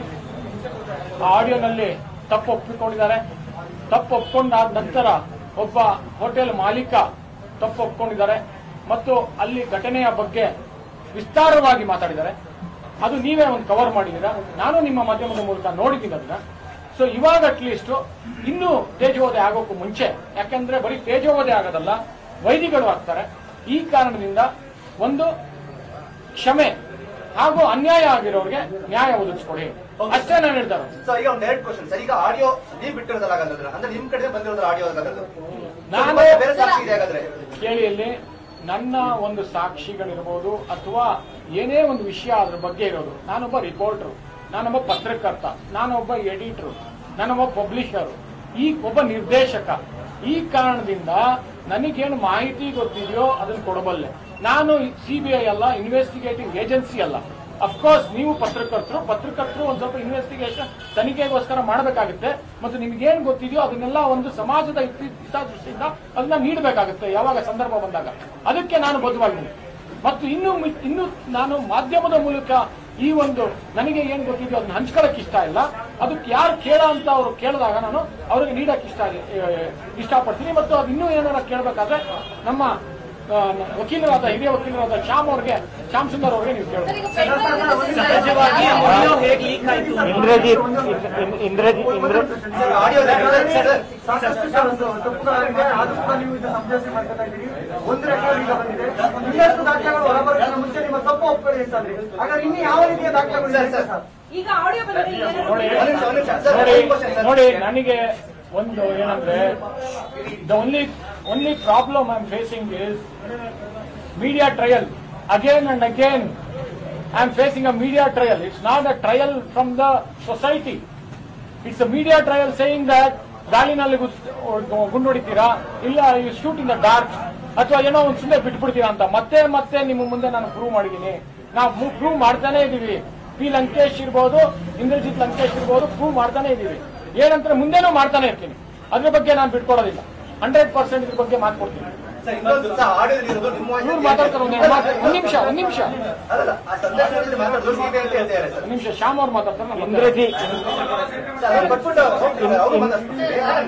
ಆ ಆಡಿಯೋನಲ್ಲಿ ತಪ್ಪು ಒಪ್ಪಿಕೊಂಡಿದ್ದಾರೆ ತಪ್ಪು ಒಪ್ಕೊಂಡಾದ ನಂತರ ಒಬ್ಬ ಹೋಟೆಲ್ ಮಾಲೀಕ ತಪ್ಪು ಒಪ್ಕೊಂಡಿದ್ದಾರೆ ಮತ್ತು ಅಲ್ಲಿ ಘಟನೆಯ ಬಗ್ಗೆ ವಿಸ್ತಾರವಾಗಿ ಮಾತಾಡಿದ್ದಾರೆ ಅದು ನೀವೇ ಒಂದು ಕವರ್ ಮಾಡಿದ್ದೀರಾ ನಾನು ನಿಮ್ಮ ಮಾಧ್ಯಮದ ಮೂಲಕ ನೋಡಿದ್ದೀನಿ ಅದನ್ನ ಸೊ ಇವಾಗ ಅಟ್ಲೀಸ್ಟ್ ಇನ್ನೂ ತೇಜೋವಧೆ ಆಗೋಕ್ಕೂ ಮುಂಚೆ ಯಾಕಂದ್ರೆ ಬರೀ ತೇಜೋವಧೆ ಆಗೋದಲ್ಲ ವೈದಿಗಳು ಆಗ್ತಾರೆ ಈ ಕಾರಣದಿಂದ ಒಂದು ಕ್ಷಮೆ ಹಾಗೂ ಅನ್ಯಾಯ ಆಗಿರೋರಿಗೆ ನ್ಯಾಯ ಒದಗಿಸ್ಕೊಡಿ ಅಷ್ಟೇ ನಾನು ಹೇಳ್ತಾರೆ ಸೊ ಈಗ ಒಂದ್ ಎರಡು ಕ್ವಶನ್ ಸರ್ ಈಗ ಆಡಿಯೋ ನೀವು ಬಿಟ್ಟಿರೋದಲ್ಲ ಹಾಗಾದ್ರೆ ಅಂದ್ರೆ ನಿಮ್ ಕಡೆ ಬಂದಿರೋದ್ರ ಆಡಿಯೋ ಹಾಗಾದ್ರೆ ನಾನು- ಬೇರೆ ಸಾಕ್ಷಿ ಇದೆ ಹಾಗಾದ್ರೆ ಕೇಳಿ ಇಲ್ಲಿ ನನ್ನ ಒಂದು ಸಾಕ್ಷಿಗಳಿರ್ಬೋದು ಅಥವಾ ಏನೇ ಒಂದು ವಿಷಯ ಅದ್ರ ಬಗ್ಗೆ ಇರೋದು ನಾನೊಬ್ಬ ರಿಪೋರ್ಟರ್ ನಾನೊಬ್ಬ ಪತ್ರಕರ್ತ ನಾನೊಬ್ಬ ಎಡಿಟರ್ ನಾನೊಬ್ಬ ಪಬ್ಲಿಷರ್ ಈ ಒಬ್ಬ ನಿರ್ದೇಶಕ ಈ ಕಾರಣದಿಂದ ನನಗೇನು ಮಾಹಿತಿ ಗೊತ್ತಿದೆಯೋ ಅದನ್ನು ಕೊಡಬಲ್ಲೆ ನಾನು ಸಿಬಿಐ ಅಲ್ಲ ಇನ್ವೆಸ್ಟಿಗೇಟಿಂಗ್ ಏಜೆನ್ಸಿ ಅಲ್ಲ ಅಫ್ಕೋರ್ಸ್ ನೀವು ಪತ್ರಕರ್ತರು ಪತ್ರಕರ್ತರು ಒಂದ್ ಸ್ವಲ್ಪ ಇನ್ವೆಸ್ಟಿಗೇಷನ್ ತನಿಖೆಗೋಸ್ಕರ ಮಾಡಬೇಕಾಗುತ್ತೆ ಮತ್ತು ನಿಮ್ಗೇನ್ ಗೊತ್ತಿದೆಯೋ ಅದನ್ನೆಲ್ಲ ಒಂದು ಸಮಾಜದ ಹಿತ- ಹಿತದೃಷ್ಟಿಯಿಂದ ಅದನ್ನ ನೀಡಬೇಕಾಗುತ್ತೆ ಯಾವಾಗ ಸಂದರ್ಭ ಬಂದಾಗ ಅದಕ್ಕೆ ನಾನು ಬದ್ಧವಾಗಿದ್ದೀನಿ ಮತ್ತು ಇನ್ನು ಮಿ- ಇನ್ನು ನಾನು ಮಾಧ್ಯಮದ ಮೂಲಕ ಈ ಒಂದು ನನಗೆ ಏನ್ ಗೊತ್ತಿದೆಯೋ ಅದನ್ನ ಹಂಚ್ಕೊಳಕ್ ಇಷ್ಟ ಇಲ್ಲ ಅದಕ್ಕೆ ಯಾರು ಕೇಳ ಅಂತ ಅವರು ಕೇಳಿದಾಗ ನಾನು ಅವ್ರಿಗೆ ನೀಡಕ್ ಇಷ್ಟ ಏ, ಇಷ್ಟಪಡ್ತೀನಿ ಮತ್ತು ಅದು ಇನ್ನೂ ಏನಾರ ಕೇಳಬೇಕಾದ್ರೆ ನಮ್ಮ ಆ, ವಕೀಲರಾದ ಹಿರಿಯ ವಕೀಲರಾದ ಶ್ಯಾಮ್ ಅವ್ರಿಗೆ ಶ್ಯಾಮ್ ಸುಂದರ್ ಅವ್ರಿಗೆ ನೀವು ಕೇಳಬೇಕು ಸಹಜವಾಗಿ ಆಡಿಯೋ ಹೇಗೆ ಲೀಕ್ ಆಯ್ತು ಇಂದ್ರಜಿತ್ ಇಂದ್ರಜಿತ್ ಇಂದ್ರ ಸರ್ ಆಡಿಯೋ ಸಾಕಷ್ಟು ಚಾನ್ಸ್ ತಪ್ಪುಗಳಾಗಿದೆ ಆದ್ರೂ ಕೂಡ ನೀವು ಇದು ಅಭ್ಯಾಸ ಮಾಡ್ಕೊತಾ ಇದ್ದೀರಿ ಒಂದು ರೆಕಾರ್ಡ್ ಈಗ ಬಂದಿದೆ ಇನ್ನಷ್ಟು ದಾಖಲೆಗಳು ಹೊರಬರೋಕ್ಕಿಂತ ಮುಂಚೆ ನಿಮ್ಮ ತಪ್ಪು ಒಪ್ಕೊಳ್ಳಿ ಅಂತಂದ್ರೆ ಹಾಗಾದ್ರೆ ಇನ್ನು ಯಾವ ರೀತಿಯ ದಾಖಲೆಗಳು ಇದೆ ಸರ್ ಈಗ ಆಡಿಯೋ ಬಂದಿದೆ ಈಗ ಏನಾದ್ರು ನೋಡಿ ಒಂದ್ ನಿಮಿಷ, ಒಂದ್ ನಿಮಿಷ. ಸರ್, ನೋಡಿ ಒಂದು question, ಸರ್. ನೋಡಿ ನನಗೆ ಒಂದು ಏನಂದ್ರೆ the only only problem I am facing is media trial again and again I am facing a media trial it's not a trial from the society it's a media trial saying that ಗಾಳಿನಲ್ಲಿ ಗುದ್- ಗುಂಡು ಹೊಡಿತೀರಾ ಇಲ್ಲ you shoot in the dark ಅಥವಾ ಏನೋ ಒಂದು ಸುಮ್ಮನೆ ಬಿಟ್ಬಿಡ್ತೀರಾ ಅಂತ ಮತ್ತೆ ಮತ್ತೆ ನಿಮ್ಮ ಮುಂದೆ ನಾನು ಪ್ರೂವ್ ಮಾಡಿದ್ದೀನಿ ನಾವು ಪ್ರೂವ್ ಮಾಡ್ತಾನೆ ಇದೀವಿ ಪಿ ಲಂಕೇಶ್ ಇರ್ಬೋದು ಇಂದ್ರಜಿತ್ ಲಂಕೇಶ್ ಇರ್ಬೋದು ಪ್ರೂವ್ ಮಾಡ್ತಾನೆ ಇದೀವಿ ಏನಂದ್ರೆ ಮುಂದೆನೂ ಮಾಡ್ತಾನೆ ಇರ್ತೀನಿ ಅದ್ರ ಬಗ್ಗೆ ನಾನು ಬಿಟ್ಕೊಡೋದಿಲ್ಲ ಹಂಡ್ರೆಡ್ ಪರ್ಸೆಂಟ್ ಇದ್ರ ಬಗ್ಗೆ ಮಾತ್ಕೊಡ್ತೀನಿ ಸರ್ ಇನ್ನೊಂದು ಸರ್ ಆಡಿಯೋದಲ್ಲಿ ಇರೋದು ನಿಮ್ಮ voice ಇವ್ರು ಅಂತ ಮಾತಾಡ್ತಾರೆ ಒಂದ್ ಎರಡು ಮಾತು ಒಂದ್ ನಿಮಿಷ ಒಂದ್ ನಿಮಿಷ ಅಲ್ಲಲ್ಲ ಆ ಸಂದೇಶದಲ್ಲಿ ಮಾತಾಡೋದು ಹೀಗೆ ಅಂತ ಹೇಳ್ತಾರೆ ಸರ್ ಒಂದ್ ನಿಮಿಷ ಶ್ಯಾಮ್ ಅವ್ರು ಮಾತಾಡ್ತಾರೆ ನಾನು ಬಂದೆ. ಇಂದ್ರಜಿತ್ ಸರ್ ಅದು ಕೊಟ್ಬಿಟ್ಟು ಹೋಗ್ತಾರೆ, ಅವ್ರು ಮಾತಾಡ್ತಾರೆ.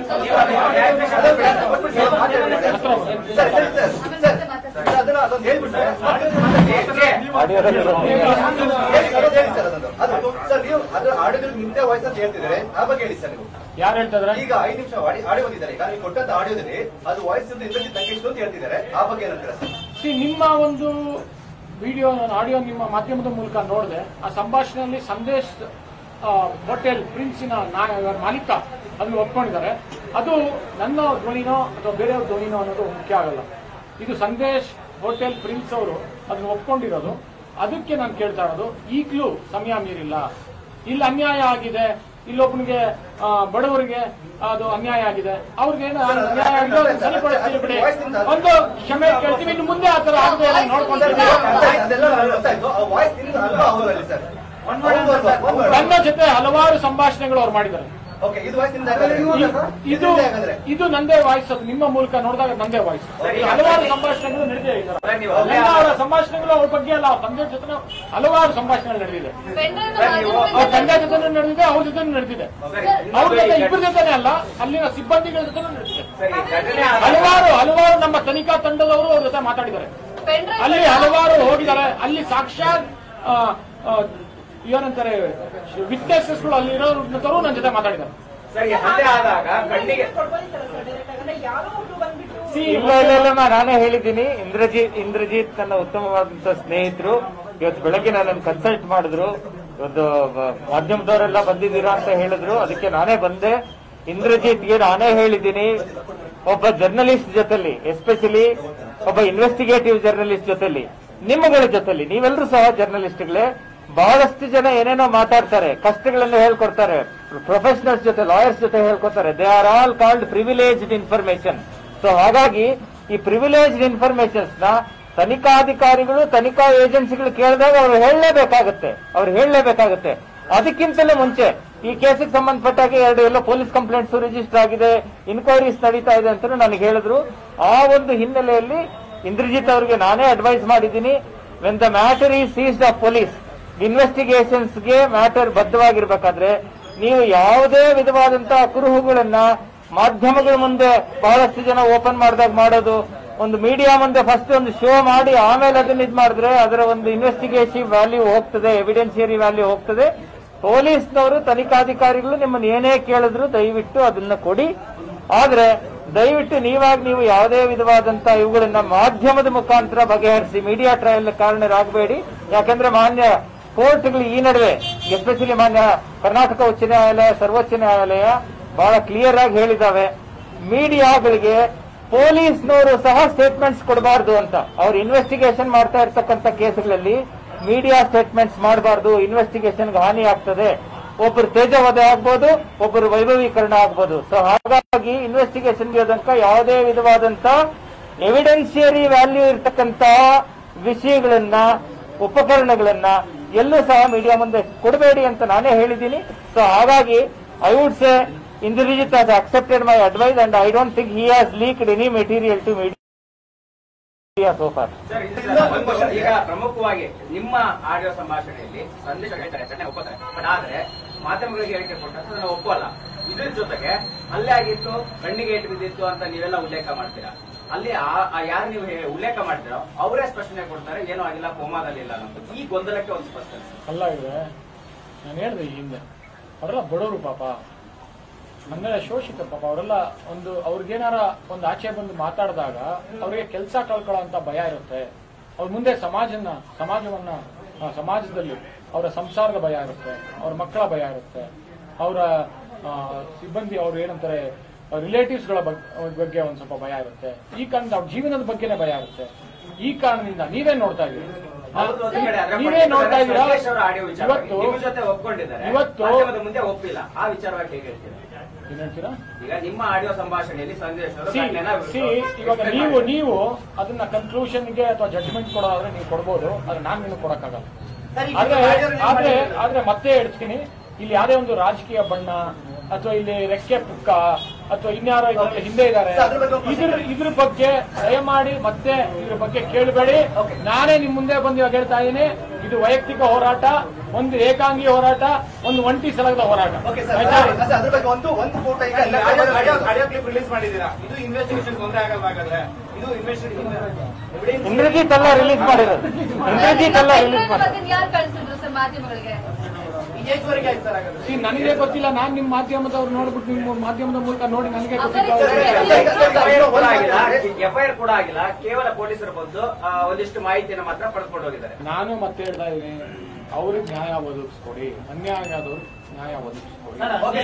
ಅದು ಬೇಡ, ಕೊಟ್ಬಿಟ್ಟು ಸರ್ ಮಾತಾಡ್ತಾರೆ. ಸರ್ ಸರಿ ಸರ್ ಸರ್ ಸರ್ ಅದನ್ನ ಅದೊಂದು ಹೇಳ್ಬಿಟ್ರೆ ಆಡಿಯೋದಲ್ಲಿ ಹೇಳಿ ಅದೊಂದು ಹೇಳಿ ಸರ್ ಅದೊಂದು ಅದು ಸರ್ ನೀವು ಅದು ಆಡಿಯೋದಲ್ಲಿ ನಿಮ್ದೇ ವಾಯ್ಸ್ ಅಂತ ಹೇಳ್ತಿದ್ದಾರೆ ಆ ಬಗ್ಗೆ ಹೇಳಿ ಸರ್ ನೀವು ಯಾರು ಹೇಳ್ತಿದ್ರೆ ಈಗ ಐದು ನಿಮಿಷ ಆಡಿಯೋ ಬಂದಿದ್ದಾರೆ ಈಗ ನೀವು ಕೊಟ್ಟಂತ ಆಡಿಯೋದಲ್ಲಿ ಅದು ವಾಯ್ಸ್ ಇಂದ್ರಜಿತ್ ಲಂಕೇಶ್ ಅಂತ ಹೇಳ್ತಿದ್ದಾರೆ ಆ ಬಗ್ಗೆ ಏನಂತೀರಾ ಸರ್ ಸಿ ನಿಮ್ಮ ಒಂದು ವಿಡಿಯೋ ಆಡಿಯೋ ನಿಮ್ಮ ಮಾಧ್ಯಮದ ಮೂಲಕ ನೋಡಿದೆ ಆ ಸಂಭಾಷಣೆಯಲ್ಲಿ ಸಂದೇಶ್ ಆ, ಹೋಟೆಲ್ ಪ್ರಿನ್ಸಿನ ನಾ- ಮಾಲೀಕ ಅದನ್ನು ಒಪ್ಕೊಂಡಿದ್ದಾರೆ ಅದು ನನ್ನ ಧ್ವನಿನೋ ಅಥವಾ ಬೇರೆಯವ್ರ ಧ್ವನಿನೋ ಅನ್ನೋದು ಮುಖ್ಯ ಆಗಲ್ಲ ಇದು ಸಂದೇಶ್ ಹೋಟೆಲ್ ಪ್ರಿನ್ಸ್ ಅವರು ಅದನ್ನು ಒಪ್ಕೊಂಡಿರೋದು ಅದಕ್ಕೆ ನಾನು ಕೇಳ್ತಾ ಇರೋದು ಈಗಲೂ ಸಮಯ ಮೀರಿಲ್ಲ ಇಲ್ಲಿ ಅನ್ಯಾಯ ಆಗಿದೆ ಇಲ್ಲೊಬ್ಬನಿಗೆ ಆ, ಬಡವರಿಗೆ ಅದು ಅನ್ಯಾಯ ಆಗಿದೆ ಅವ್ರಿಗೆ ಏನು ಅನ್ಯಾಯ ಆಗಿದೆ ಅದನ್ನ ಸರಿಪಡಿಸ್ತೀವಿ ಬಿಡಿ ಒಂದು ಕ್ಷಮೆ ಕೇಳ್ತೀವಿ ಇನ್ನು ಮುಂದೆ ಆ ಥರ ಆಗದೆ ಇಲ್ಲ ನೋಡ್ಕೊಂತೀವಿ ಅದೆಲ್ಲ ಗೊತ್ತಾಯ್ತು ಆ ವಾಯ್ಸ್ ನಿಮ್ದು ಅಲ್ವಾ ಅವರಲ್ಲಿ ಸರ್ ನನ್ನ ಜೊತೆ ಹಲವಾರು ಸಂಭಾಷಣೆಗಳು ಅವ್ರು ಮಾಡಿದ್ದಾರೆ ಓಕೆ ಇದು ವಾಯ್ಸ್ ನಿಮ್ದು ಆಮೇಲೆ ಹಾಗಾದ್ರೆ? ಇವಾಗ ಸರ್? ಇದು ನಿಮ್ದೇ ಹಾಗಾದ್ರೆ ಇದು ನಂದೇ ವಾಯ್ಸ್ ಅದು ನಿಮ್ಮ ಮೂಲಕ ನೋಡಿದಾಗ ನಂದೇ ವಾಯ್ಸ್ ಸರಿ. ಹಲವಾರು ಸಂಭಾಷಣೆಗಳು ನಡೆದಿದೆ ಈ ತರ. ಸರ್, ನೀವು ಎಲ್ಲ ಅವರ ಸಂಭಾಷಣೆಗಳು ಅವ್ರ ಬಗ್ಗೆ ಅಲ್ಲ ಅವ್ರ ತಂದೆ ಜೊತೆ ಹಲವಾರು ಸಂಭಾಷಣೆಗಳು ನಡೆದಿದೆ ಪೆಂಡ್ರೈವ್ನ ಸರ್, ನೀವು- ಅವ್ರ ಮಾಧ್ಯಮಗಳಿಗೆ ತಂದೆ ಜೊತೆ ನಡೆದಿದೆ ಅವ್ರ ಜೊತೆ ನಡೆದಿದೆ ಸರಿ, ಅವ್ರ ಇನ್ನೊಂದು ಜೊತೆ ಈ ಇಬ್ಬರ ಜೊತೆನೆ ಅಲ್ಲ ಅಲ್ಲಿನ ಸಿಬ್ಬಂದಿಗಳ ಜೊತೆ ನಡೆದಿದೆ ಸರಿ ಘಟನೆ ಆದಾಗ- ಹಲವಾರು ಹಲವಾರು ನಮ್ಮ ತನಿಖಾ ತಂಡದವರು ಅವ್ರ ಜೊತೆ ಮಾತಾಡಿದ್ದಾರೆ ಪೆಂಡ್ರೈವ್ ಅಲ್ಲಿ ಹಲವಾರು ಹೋಗಿದ್ದಾರೆ ಅಲ್ಲಿ ಸಾಕ್ಷಾತ್ ಆ, ಆ, ಏನಂತಾರೆ ವಿಟ್ನೆಸಸ್ಗಳು ಅಲ್ಲಿ ಇರೋರು ನನ್ನ ಜೊತೆ ಮಾತಾಡಿದ್ದಾರೆ ಸರಿ ಹತ್ಯೆ ಆದಾಗ ಕಣ್ಣಿಗೆ ಅಂದ್ರೆ ಯಾರೋ ಒಬ್ರು ಬಂದ್ಬಿಟ್ಟು ಸಿ ಇಲ್ಲ ಇಲ್ಲ ಇಲ್ಲಮ್ಮ ನಾನೇ ಹೇಳಿದ್ದೀನಿ ಇಂದ್ರಜಿತ್ ಇಂದ್ರಜಿತ್ ನನ್ನ ಉತ್ತಮವಾದಂತ ಸ್ನೇಹಿತರು ಇವತ್ತು ಬೆಳಗ್ಗೆ ನನ್ನ ಕನ್ಸಲ್ಟ್ ಮಾಡಿದ್ರು ಒಂದು ಮ- ಮಾಧ್ಯಮದವರೆಲ್ಲ ಬಂದಿದ್ದೀರಾ ಅಂತ ಹೇಳಿದ್ರು ಅದಕ್ಕೆ ನಾನೇ ಬಂದೆ ಇಂದ್ರಜಿತ್ಗೆ ನಾನೇ ಹೇಳಿದ್ದೀನಿ ಒಬ್ಬ ಜರ್ನಲಿಸ್ಟ್ ಜೊತೆಲಿ ಎಸ್ಪೆಷಲಿ ಒಬ್ಬ ಇನ್ವೆಸ್ಟಿಗೇಟಿವ್ ಜರ್ನಲಿಸ್ಟ್ ಜೊತೆಲಿ ನಿಮ್ಮಗಳ ಜೊತೆಲಿ ನೀವೆಲ್ಲರೂ ಸಹ ಜರ್ನಲಿಸ್ಟ್ಗಳೇ ಬಹಳಷ್ಟು ಜನ ಏನೇನೋ ಮಾತಾಡ್ತಾರೆ ಕಷ್ಟಗಳನ್ನು ಹೇಳ್ಕೊಡ್ತಾರೆ ಪ್ರೊಫೆಷನಲ್ಸ್ ಜೊತೆ ಲಾಯರ್ಸ್ ಜೊತೆ ಹೇಳ್ಕೊಡ್ತಾರೆ they are all called privileged information so ಹಾಗಾಗಿ ಈ ಪ್ರಿವಿಲೇಜ್ಡ್ ಇನ್ಫಾರ್ಮೇಶನ್ಸ್ ನ ತನಿಖಾಧಿಕಾರಿಗಳು ತನಿಖಾ ಏಜೆನ್ಸಿಗಳು ಕೇಳಿದಾಗ ಅವ್ರು ಹೇಳಲೇಬೇಕಾಗುತ್ತೆ ಅವ್ರು ಹೇಳಲೇಬೇಕಾಗುತ್ತೆ ಅದಕ್ಕಿಂತಲೂ ಮುಂಚೆ ಈ ಕೇಸಿಗೆ ಸಂಬಂಧಪಟ್ಟಾಗೆ ಎರಡು ಎಲ್ಲ ಪೊಲೀಸ್ ಕಂಪ್ಲೇಂಟ್ಸ್ ರಿಜಿಸ್ಟರ್ ಆಗಿದೆ ಇನ್ಕ್ವೈರೀಸ್ ನಡೀತಾ ಇದೆ ಅಂತ ನನಗೆ ಹೇಳಿದ್ರು ಆ ಒಂದು ಹಿನ್ನೆಲೆಯಲ್ಲಿ ಇಂದ್ರಜಿತ್ ಅವರಿಗೆ ನಾನೇ ಅಡ್ವೈಸ್ ಮಾಡಿದ್ದೀನಿ when the matter is seized of police ಇನ್ವೆಸ್ಟಿಗೇಷನ್ಸ್ಗೆ ಮ್ಯಾಟರ್ ಬದ್ಧವಾಗಿರ್ಬೇಕಾದ್ರೆ ನೀವು ಯಾವುದೇ ವಿಧವಾದಂತಹ ಕುರುಹುಗಳನ್ನ ಮಾಧ್ಯಮಗಳ ಮುಂದೆ ಬಹಳಷ್ಟು ಜನ ಓಪನ್ ಮಾಡಿದಾಗ ಮಾಡೋದು ಒಂದು ಮೀಡಿಯಾ ಮುಂದೆ ಫಸ್ಟ್ ಒಂದು ಶೋ ಮಾಡಿ ಆಮೇಲೆ ಅದನ್ನ ಇದು ಮಾಡಿದ್ರೆ ಅದರ ಒಂದು ಇನ್ವೆಸ್ಟಿಗೇಷನ್ ವ್ಯಾಲ್ಯೂ ಹೋಗ್ತದೆ ಎವಿಡೆನ್ಸಿಯರಿ ವ್ಯಾಲ್ಯೂ ಹೋಗ್ತದೆ ಪೊಲೀಸ್ನವರು ತನಿಖಾಧಿಕಾರಿಗಳು ನಿಮ್ಮನ್ನು ಏನೇ ಕೇಳಿದ್ರು ದಯವಿಟ್ಟು ಅದನ್ನ ಕೊಡಿ ಆದ್ರೆ ದಯವಿಟ್ಟು ನೀವಾಗ ನೀವು ಯಾವುದೇ ವಿಧವಾದಂತ ಇವುಗಳನ್ನ ಮಾಧ್ಯಮದ ಮುಖಾಂತರ ಬಗೆಹರಿಸಿ ಮೀಡಿಯಾ ಟ್ರಯಲ್ ಕಾರಣರಾಗಬೇಡಿ ಯಾಕಂದ್ರೆ ಮಾನ್ಯ ಕೋರ್ಟ್ಗಳು ಈ ನಡುವೆ ಎಸ್ಪೆಷಲಿ ಮಾನ್ಯ ಕರ್ನಾಟಕ ಉಚ್ಚ ನ್ಯಾಯಾಲಯ ಸರ್ವೋಚ್ಚ ನ್ಯಾಯಾಲಯ ಬಹಳ ಕ್ಲಿಯರ್ ಆಗಿ ಹೇಳಿದಾವೆ ಮೀಡಿಯಾಗಳಿಗೆ ಪೊಲೀಸ್ನವರು ಸಹ ಸ್ಟೇಟ್ಮೆಂಟ್ಸ್ ಕೊಡಬಾರ್ದು ಅಂತ ಅವ್ರು ಇನ್ವೆಸ್ಟಿಗೇಷನ್ ಮಾಡ್ತಾ ಇರ್ತಕ್ಕಂಥ ಕೇಸ್ಗಳಲ್ಲಿ ಮೀಡಿಯಾ ಸ್ಟೇಟ್ಮೆಂಟ್ಸ್ ಮಾಡಬಾರ್ದು ಇನ್ವೆಸ್ಟಿಗೇಷನ್ಗೆ ಹಾನಿ ಆಗ್ತದೆ ಒಬ್ಬರು ತೇಜವಧೆ ಆಗ್ಬೋದು ಒಬ್ಬರು ವೈಭವೀಕರಣ ಆಗ್ಬೋದು ಸೊ ಹಾಗಾಗಿ ಇನ್ವೆಸ್ಟಿಗೇಷನ್ಗೆ ಹೋದಂಕ ಯಾವುದೇ ವಿಧವಾದಂತ ಎವಿಡೆನ್ಸಿಯರಿ ವ್ಯಾಲ್ಯೂ ಇರ್ತಕ್ಕಂತ ವಿಷಯಗಳನ್ನ ಉಪಕರಣಗಳನ್ನ ಎಲ್ಲೂ ಸಹ ಮೀಡಿಯಾ ಮುಂದೆ ಕೊಡಬೇಡಿ ಅಂತ ನಾನೇ ಹೇಳಿದ್ದೀನಿ ಸೊ ಹಾಗಾಗಿ I would say Indrajit has accepted my advice and I don't think he has leaked any material to media so far. Sir ಇದು ಒಂದು ಈಗ ಪ್ರಮುಖವಾಗಿ ನಿಮ್ಮ ಆಡಿಯೋ ಸಂಭಾಷಣೆಯಲ್ಲಿ ಸಂದೇಶ ಹೇಳ್ತಾರೆ ಚೆನ್ನೈ ಒಪ್ಪುತ್ತಾರೆ ಬಟ್ ಆದ್ರೆ ಮಾಧ್ಯಮಗಳಿಗೆ ಹೇಳಿಕೆ ಕೊಟ್ಟಂತ ನಾವು ಒಪ್ಪಲ್ಲ ಇದ್ರ ಜೊತೆಗೆ ಅಲ್ಲೇ ಆಗಿತ್ತು ಕಣ್ಣಿಗೆ ಏಟು ಬಿದ್ದಿತ್ತು ಅಂತ ನೀವೆಲ್ಲ ಉಲ್ಲೇಖ ಮಾಡ್ತೀರಾ ಅಲ್ಲಿ ಆ- ಆ ಯಾರು ನೀವು ಹೇ- ಉಲ್ಲೇಖ ಮಾಡ್ತೀರೋ ಅವರೇ ಸ್ಪಷ್ಟನೆ ಕೊಡ್ತಾರೆ ಏನೂ ಆಗಿಲ್ಲ ಕೋಮಾದಲ್ಲಿ ಇಲ್ಲ ಅನ್ನೋದು ಈ ಗೊಂದಲಕ್ಕೆ ಒಂದು ಸ್ಪಷ್ಟನೆ ಅಲ್ಲ ಇದೆ ನಾನು ಹೇಳಿದೆ ಈ ಹಿಂದೆ ಅವರೆಲ್ಲ ಬಡವರು ಪಾಪ ಅಂದ್ರೆ ಶೋಷಿತ ಪಾಪ ಅವರೆಲ್ಲ ಒಂದು ಅವ್ರಿಗೇನಾರ ಒಂದು ಆಚೆ ಬಂದು ಮಾತಾಡಿದಾಗ ಅವರಿಗೆ ಕೆಲಸ ಕಳ್ಕೊಳ್ಳೋ ಭಯ ಇರುತ್ತೆ ಅವ್ರ ಮುಂದೆ ಸಮಾಜನ ಸಮಾಜವನ್ನ ಆ, ಸಮಾಜದಲ್ಲಿ ಅವರ ಸಂಸಾರದ ಭಯ ಇರುತ್ತೆ ಅವ್ರ ಮಕ್ಕಳ ಭಯ ಇರುತ್ತೆ ಅವರ ಸಿಬ್ಬಂದಿ ಅವ್ರು ಏನಂತಾರೆ ರಿಲೇಟಿವ್ಸ್ ಗಳ ಬಗ್- ಅವ್ರ ಬಗ್ಗೆ ಒಂದ್ ಸ್ವಲ್ಪ ಭಯ ಇರುತ್ತೆ ಈ ಕಾರಣದಿಂದ ಅವ್ರ ಜೀವನದ ಬಗ್ಗೆನೇ ಭಯ ಇರುತ್ತೆ ಈ ಕಾರಣದಿಂದ ನೀವೇ ನೋಡ್ತಾ ಇದ್ದೀರಿ ಹೌದು, ಒಂದು ಕಡೆ ಅದ್ರ ನೀವೇ ನೋಡ್ತಾ ಇದ್ದೀರಾ ಸಂದೇಶ್ ಅವರ ಆಡಿಯೋ ವಿಚಾರವಾಗಿ ಇವತ್ತು ನಿಮ್ಮ ಜೊತೆ ಒಪ್ಕೊಂಡಿದ್ದಾರೆ ಇವತ್ತು- ಮಾಧ್ಯಮದ ಮುಂದೆ ಒಪ್ಪಿಲ್ಲ ಆ ವಿಚಾರವಾಗಿ ಹೇಗೆ ಹೇಳ್ತೀರಾ ಏನ್ ಹೇಳ್ತೀರಾ ಈಗ ನಿಮ್ಮ ಆಡಿಯೋ ಸಂಭಾಷಣೆಯಲ್ಲಿ ಸಂದೇಶ್ ಅವರು ಸಿ ಘಟನೆನ ಸಿ ಇವಾಗ ನೀವು ನೀವು ಅದನ್ನ ಕನ್ಕ್ಲೂಷನ್ಗೆ ಅಥವಾ ಜಡ್ಜ್ಮೆಂಟ್ ಕೊಡೋದಾದ್ರೆ ನೀವು ಕೊಡ್ಬೋದು ಆದ್ರೆ ನಾನು ನಿಮಗೆ ಕೊಡಕ್ಕಾಗಲ್ಲ ಆದ್ರೆ ಆದ್ರೆ ಆದ್ರೆ ಮತ್ತೆ ಹೇಳ್ತೀನಿ ಇಲ್ಲಿ ಯಾವುದೇ ಒಂದು ರಾಜಕೀಯ ಬಣ್ಣ ಅಥವಾ ಇಲ್ಲಿ ರೆಕ್ಕೆ ಪುಕ್ಕ ಅಥವಾ ಇನ್ಯಾರೋ ಇದ್ರಲ್ಲಿ ಹಿಂದೆ ಇದ್ದಾರೆ ಇದ್ರ ಇದ್ರ ಬಗ್ಗೆ ದಯಮಾಡಿ ಮತ್ತೆ ಇದ್ರ ಬಗ್ಗೆ ಕೇಳಬೇಡಿ ನಾನೇ ನಿಮ್ ಮುಂದೆ ಬಂದು ಇವಾಗ ಹೇಳ್ತಾ ಇದ್ದೀನಿ ಇದು ವೈಯಕ್ತಿಕ ಹೋರಾಟ ಒಂದು ಏಕಾಂಗಿ ಹೋರಾಟ ಒಂದು ಒಂಟಿ ಸಲಗದ ಹೋರಾಟ ಓಕೆ ಸರ್ ಆಯ್ತಾ? ಸರ್, ಅದ್ರ ಬಗ್ಗೆ ಒಂದು ಒಂದು ಫೋಟೋ ಈಗ ಆಡಿಯೋ ಕ್ಲಿಪ್ ರಿಲೀಸ್ ಮಾಡಿದ್ದೀರಾ ಇದು ಇನ್ವೆಸ್ಟಿಗೇಷನ್ ತೊಂದರೆ ಆಗಲ್ಲ ಹಾಗಾದ್ರೆ ಇದು ಇನ್ವೆಸ್ಟಿಗೇಷನ್ ಇಂದ್ರಜಿತ್ ಎಲ್ಲ ರಿಲೀಸ್ ಮಾಡಿರೋದು ಇಂದ್ರಜಿತ್ ಎಲ್ಲ ರಿಲೀಸ್ ಮಾಡಿರೋದು ಬಗ್ಗೆ ಯಾರು ಕಳಿಸಿದ್ರು ಸರ್ ಮಾಧ್ಯಮಗಳಿಗೆ ಈವರೆಗೆ ಆಯ್ತು ಸರ್ ಹಾಗಾದ್ರೆ See, ನನಗೆ ಗೊತ್ತಿಲ್ಲ ನಾನ್ ನಿಮ್ ಮಾಧ್ಯಮದವ್ರು ನೋಡ್ಬಿಟ್ಟು ನಿಮ್ಮ ಮಾಧ್ಯಮದ ಮೂಲಕ ನೋಡಿ ನನಗೆ ಅವರಿಗೆ ಎಫ್ಐಆರ್ ಕೂಡ ಆಗಿಲ್ಲ ಎಫ್ಐಆರ್ ಕೂಡ ಆಗಿಲ್ಲ ಕೇವಲ ಪೊಲೀಸರು ಬಂದು ಆ, ಒಂದಿಷ್ಟು ಮಾಹಿತಿಯನ್ನು ಮಾತ್ರ ಪಡೆದುಕೊಂಡು ಹೋಗಿದ್ದಾರೆ ನಾನು ಮತ್ತೆ ಹೇಳ್ತಾ ಇದ್ದೀನಿ ಅವ್ರಿಗೆ ನ್ಯಾಯ ಒದಗಿಸ್ಕೊಡಿ ಅನ್ಯಾಯ ಆದವ್ರು ನ್ಯಾಯ ಒದಗಿಸ್ಕೊಡಿ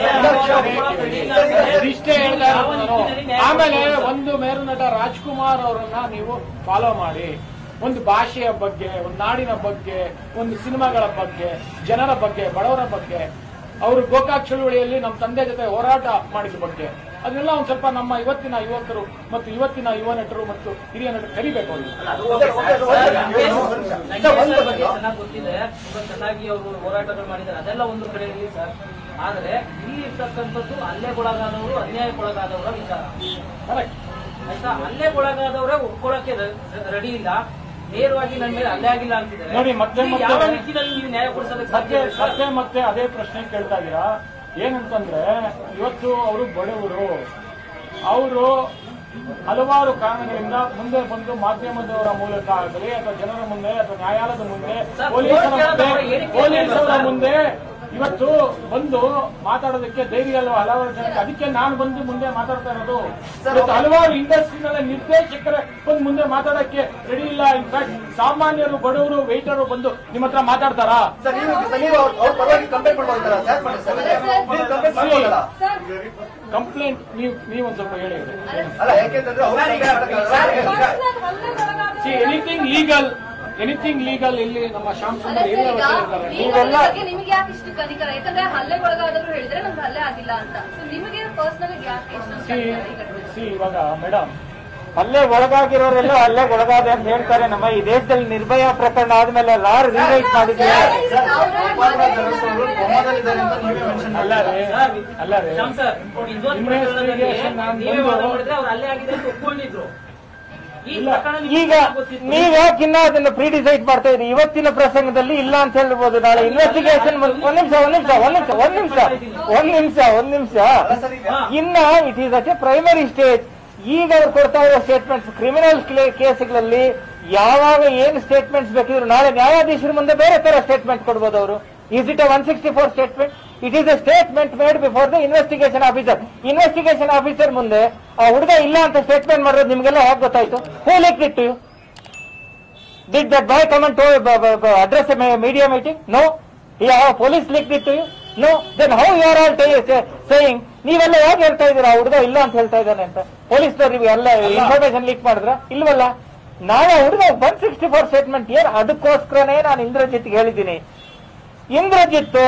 ಇಷ್ಟೇ ಹೇಳ್ತಾ ಇರೋದು ನಾನು. ಆಮೇಲೆ ಒಂದು ಮೇರು ನಟ ರಾಜ್ಕುಮಾರ್ ಅವರನ್ನ ನೀವು ಫಾಲೋ ಮಾಡಿ ಒಂದು ಭಾಷೆಯ ಬಗ್ಗೆ ಒಂದು ನಾಡಿನ ಬಗ್ಗೆ ಒಂದು ಸಿನಿಮಾಗಳ ಬಗ್ಗೆ ಜನರ ಬಗ್ಗೆ ಬಡವರ ಬಗ್ಗೆ ಅವರು ಗೋಕಾಕ್ ಚಳುವಳಿಯಲ್ಲಿ ನಮ್ಮ ತಂದೆ ಜೊತೆ ಹೋರಾಟ ಮಾಡಿದ ಬಗ್ಗೆ ಅದನ್ನೆಲ್ಲ ಒಂದ್ ಸ್ವಲ್ಪ ನಮ್ಮ ಇವತ್ತಿನ ಯುವಕರು ಮತ್ತು ಇವತ್ತಿನ ಯುವ ನಟರು ಮತ್ತು ಹಿರಿಯ ನಟರು ಕಲಿಬೇಕು ಅವ್ರಿಗೆ ಅದು ಓಕೆ ಸರ್. ಲಂಕೇಶ್ವರ ಬಗ್ಗೆ ಚೆನ್ನಾಗಿ ಗೊತ್ತಿದೆ ತುಂಬಾ ಚೆನ್ನಾಗಿ ಅವರು ಹೋರಾಟಗಳು ಮಾಡಿದ್ದಾರೆ ಅದೆಲ್ಲ ಒಂದು ಕಡೆ ಇರಲಿ ಸರ್ ಆದ್ರೆ ಇಲ್ಲಿ ಇರ್ತಕ್ಕಂಥದ್ದು ಹಲ್ಲೆಗೊಳಗಾದವರು ಅನ್ಯಾಯಕ್ಕೊಳಗಾದವರ ವಿಚಾರ ಕರೆಕ್ಟ್ ಆಯ್ತಾ ಹಲ್ಲೆಗೊಳಗಾದವರೇ ಒಪ್ಕೊಳ್ಳಕ್ಕೆ ರೆಡಿ ಇಲ್ಲ ನೇರವಾಗಿ ನನ್ನ ಮೇಲೆ ಹಲ್ಲೆ ಆಗಿಲ್ಲ ಅಂತಿದ್ದಾರೆ ನೋಡಿ, ಮತ್ತೆ ಇಲ್ಲಿ ಮತ್ತೆ- ಯಾವ ನಿಟ್ಟಿನಲ್ಲಿ ನೀವು ನ್ಯಾಯ ಕೊಡಿಸೋದಕ್ಕೆ ಮತ್ತೆ ಸಾಧ್ಯ ಇದೆ ಸರ್? ಮತ್ತೆ ಮತ್ತೆ ಅದೇ ಪ್ರಶ್ನೆ ಕೇಳ್ತಾ ಇದ್ದೀರಾ ಏನಂತಂದ್ರೆ ಇವತ್ತು ಅವರು ಬಡವರು ಅವರು ಹಲವಾರು ಕಾರಣಗಳಿಂದ ಮುಂದೆ ಬಂದು ಮಾಧ್ಯಮದವರ ಮೂಲಕ ಆಗಲಿ ಅಥವಾ ಜನರ ಮುಂದೆ ಅಥವಾ ನ್ಯಾಯಾಲಯದ ಮುಂದೆ ಸರ್, ಪೊಲೀಸರ ಕೋರ್ಟ್ ಕೇಳೋದವ್ರ ಮುಂದೆ ಏನಕ್ಕೆ ಪೊಲೀಸರ ಸರ್? ಮುಂದೆ ಇವತ್ತು ಬಂದು ಮಾತಾಡೋದಕ್ಕೆ ಧೈರ್ಯ ಅಲ್ವಾ ಹಲವಾರು ಜನಕ್ಕೆ ಅದಕ್ಕೆ ನಾನು ಬಂದು ಮುಂದೆ ಮಾತಾಡ್ತಾ ಇರೋದು ಇವತ್ತು ಹಲವಾರು ಇಂಡಸ್ಟ್ರಿನಲ್ಲಿ ನಿರ್ದೇಶಕರ ಬಂದು ಮುಂದೆ ಮಾತಾಡಕ್ಕೆ ರೆಡಿ ಇಲ್ಲ ಇನ್ಫ್ಯಾಕ್ಟ್ ಸಾಮಾನ್ಯರು ಬಡವರು ವೆಯ್ಟರು ಬಂದು ನಿಮ್ಮ ಹತ್ರ ಮಾತಾಡ್ತಾರಾ ಸರ್ ನೀವು ಸರ್ ನೀವು ಅವ್ರ ಅವ್ರ ಪರವಾಗಿ ಕಂಪ್ಲೇಂಟ್ ಮಾಡ್ಬೋದಲ್ಲ ಸರ್ ಮಾಡಿ ಸರ್ ನೀವು ಕಂಪ್ಲೇಂಟ್ ಮಾಡ್ಬೋದಲ್ಲ ಸರ್ ಕಂಪ್ಲೇಂಟ್ ನೀವು ನೀವೊಂದ್ ಸ್ವಲ್ಪ ಹೇಳಿ ಅಲ್ಲ ಯಾಕೆಂತಂದ್ರೆ ಅವ್ರು ಸರ್, ಈಗ- ಈಗ see anything legal anything legal ಇಲ್ಲಿ ನಮ್ಮ ಶ್ಯಾಮ್ ಅಲ್ಲ ಸುಂದರ್ ಸರ್, ಎಲ್ಲ ಈಗ ಇರ್ತಾರೆ ನೀವು ಅದ್ರ ಬಗ್ಗೆ ನಿಮ್ಗೆ ಯಾಕೆ ಇಷ್ಟು ಕನಿಕರ ಯಾಕಂದ್ರೆ ಹಲ್ಲೆಗೊಳಗಾದವರು ಹೇಳಿದ್ರೆ ನಮ್ಗೆ ಹಲ್ಲೆ ಆಗಿಲ್ಲ ಅಂತ ಸೊ ನಿಮಗೆ ಪರ್ಸನಲ್ ಯಾಕೆ ಇಷ್ಟೊಂದು ಸಿ ಕನಿಕರ ಈ ಘಟನೆ? ಸಿ ಇವಾಗ ಮೇಡಮ್ ಅಲ್ಲೇ ಒಳಗಾಗಿರೋರೆಲ್ಲ ಅಲ್ಲೇ ಒಳಗಾದೆ ಅಂತ ಹೇಳ್ತಾರೆ ನಮ್ಮ ಈ ದೇಶದಲ್ಲಿ ನಿರ್ಭಯ ಪ್ರಕರಣ ಆದ್ಮೇಲೆ ಲಾರ್ ರಿವೈಟ್ ಮಾಡಿದ್ರೆ ಅಲ್ಲ ರೀ ಅಲ್ಲ ರೀ ಶ್ಯಾಮ್ ಸರ್ ಇನ್ನೊಂದು ಪ್ರಕರಣದಲ್ಲಿ Investigation ನಾನು ನೀವೇ ಬಂದು- ವಾದ ಮಾಡಿದ್ರೆ ಅವ್ರು ಹಲ್ಲೆ ಆಗಿದೆ ಅಂತ ಒಪ್ಕೊಂಡಿದ್ರು ಈ ಇಲ್ಲ. ಪ್ರಕರಣ ನಿಮ್ಗೆ ಈಗ ಗೊತ್ತಿತ್ತು. ನೀವ್ ಯಾಕೆ ಇನ್ನ ಅದನ್ನ ಪ್ರೀ ಡಿಸೈಡ್ ಮಾಡ್ತಾ ಇದ್ರಿ ಇವತ್ತಿನ ಪ್ರಸಂಗದಲ್ಲಿ ಇಲ್ಲ ಅಂತ ಹೇಳ್ಬೋದು ನಾಳೆ ಇನ್ವೆಸ್ಟಿಗೇಷನ್ ಒಂದ್ ನಿಮಿಷ ಒಂದ್ ನಿಮಿಷ ಒಂದ್ ನಿಮಿಷ ಒಂದ್ ನಿಮಿಷ ಒಂದ್ ನಿಮಿಷ ಒಂದ್ ನಿಮಿಷ ಅಲ್ಲ ಸರ್ ಈಗ ಇನ್ನ it is at a primary stage ಈಗ ಅವ್ರು ಕೊಡ್ತಾ ಇರೋ ಸ್ಟೇಟ್ಮೆಂಟ್ಸ್ ಕ್ರಿಮಿನಲ್ ಕೇಸ್ಗಳಲ್ಲಿ ಯಾವಾಗ ಏನ್ ಸ್ಟೇಟ್ಮೆಂಟ್ಸ್ ಬೇಕಿದ್ರು ನಾಳೆ ನ್ಯಾಯಾಧೀಶರ ಮುಂದೆ ಬೇರೆ ತರ ಸ್ಟೇಟ್ಮೆಂಟ್ ಕೊಡ್ಬೋದು ಅವರು is it a one sixty four statement it is a statement made before the investigation officer investigation officer ಮುಂದೆ ಆ ಹುಡುಗ ಇಲ್ಲ ಅಂತ ಸ್ಟೇಟ್ಮೆಂಟ್ ಮಾಡೋದು ನಿಮ್ಗೆಲ್ಲ ಹೇಗೆ ಗೊತ್ತಾಯ್ತು who leak it you Did that boy come and told, uh, uh, uh, address a ma- media meeting? No. Yeah, police leaked it to you? No. Then how you are all tay- say- saying, ನೀವೆಲ್ಲ ಯಾಕೆ ಹೇಳ್ತಾ ಇದ್ದೀರಾ ಹುಡುಗ ಇಲ್ಲ ಅಂತ ಹೇಳ್ತಾ ಇದ್ದಾನೆ ಅಂತ ಪೊಲೀಸ್ನವ್ರಿಗೆ ಎಲ್ಲ ಇನ್ಫಾರ್ಮೇಶನ್ ಲೀಕ್ ಮಾಡಿದ್ರ ಇಲ್ವಲ್ಲ ನಾಳೆ ಹುಡುಗ ಒನ್ ಸಿಕ್ಸ್ಟಿ ಫೋರ್ ಸ್ಟೇಟ್ಮೆಂಟ್ ಏನ್ ಅದಕ್ಕೋಸ್ಕರನೇ ನಾನು ಇಂದ್ರಜಿತ್ಗೆ ಹೇಳಿದ್ದೀನಿ ಇಂದ್ರಜಿತ್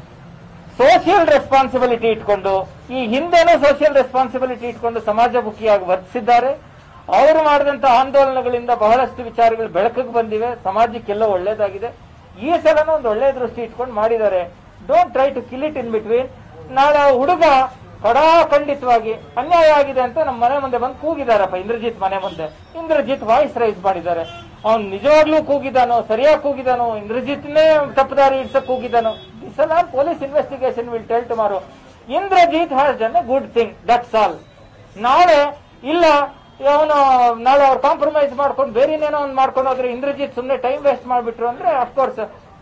ಸೋಷಿಯಲ್ ರೆಸ್ಪಾನ್ಸಿಬಿಲಿಟಿ ಇಟ್ಕೊಂಡು ಈ ಹಿಂದೆನೂ ಸೋಷಿಯಲ್ ರೆಸ್ಪಾನ್ಸಿಬಿಲಿಟಿ ಇಟ್ಕೊಂಡು ಸಮಾಜಮುಖಿಯಾಗಿ ವರ್ತಿಸಿದ್ದಾರೆ ಅವರು ಮಾಡಿದಂತ ಆಂದೋಲನಗಳಿಂದ ಬಹಳಷ್ಟು ವಿಚಾರಗಳು ಬೆಳಕಿಗೆ ಬಂದಿವೆ ಸಮಾಜಕ್ಕೆಲ್ಲ ಒಳ್ಳೇದಾಗಿದೆ ಈ ಸಲನೂ ಒಂದು ಒಳ್ಳೆ ದೃಷ್ಟಿ ಇಟ್ಕೊಂಡು ಮಾಡಿದ್ದಾರೆ don't try to kill it in between ನಾಳೆ ಆ ಹುಡುಗ ಖಡಾಖಂಡಿತವಾಗಿ ಅನ್ಯಾಯ ಆಗಿದೆ ಅಂತ ನಮ್ಮ ಮನೆ ಮುಂದೆ ಬಂದು ಕೂಗಿದಾರಪ್ಪ ಇಂದ್ರಜಿತ್ ಮನೆ ಮುಂದೆ ಇಂದ್ರಜಿತ್ ವಾಯ್ಸ್ ರೈಸ್ ಮಾಡಿದ್ದಾರೆ ಅವ್ನು ನಿಜವಾಗ್ಲೂ ಕೂಗಿದಾನೋ ಸರಿಯಾಗಿ ಕೂಗಿದಾನೋ ಇಂದ್ರಜಿತ್ನೇ ತಪ್ಪದಾರಿ ಇಡ್ಸಕ್ ಕೂಗಿದಾನೋ this all police investigation will tell tomorrow Indrajit has done a good thing that's all ನಾಳೆ ಇಲ್ಲ ಅವನು ನಾಳೆ ಅವ್ರು ಕಾಂಪ್ರಮೈಸ್ ಮಾಡ್ಕೊಂಡು ಬೇರೆನೇನೋ ಒಂದು ಮಾಡ್ಕೊಂಡು ಹೋದ್ರೆ ಇಂದ್ರಜಿತ್ ಸುಮ್ಮನೆ ಟೈಮ್ ವೇಸ್ಟ್ ಮಾಡಿಬಿಟ್ರು ಅಂದ್ರೆ of course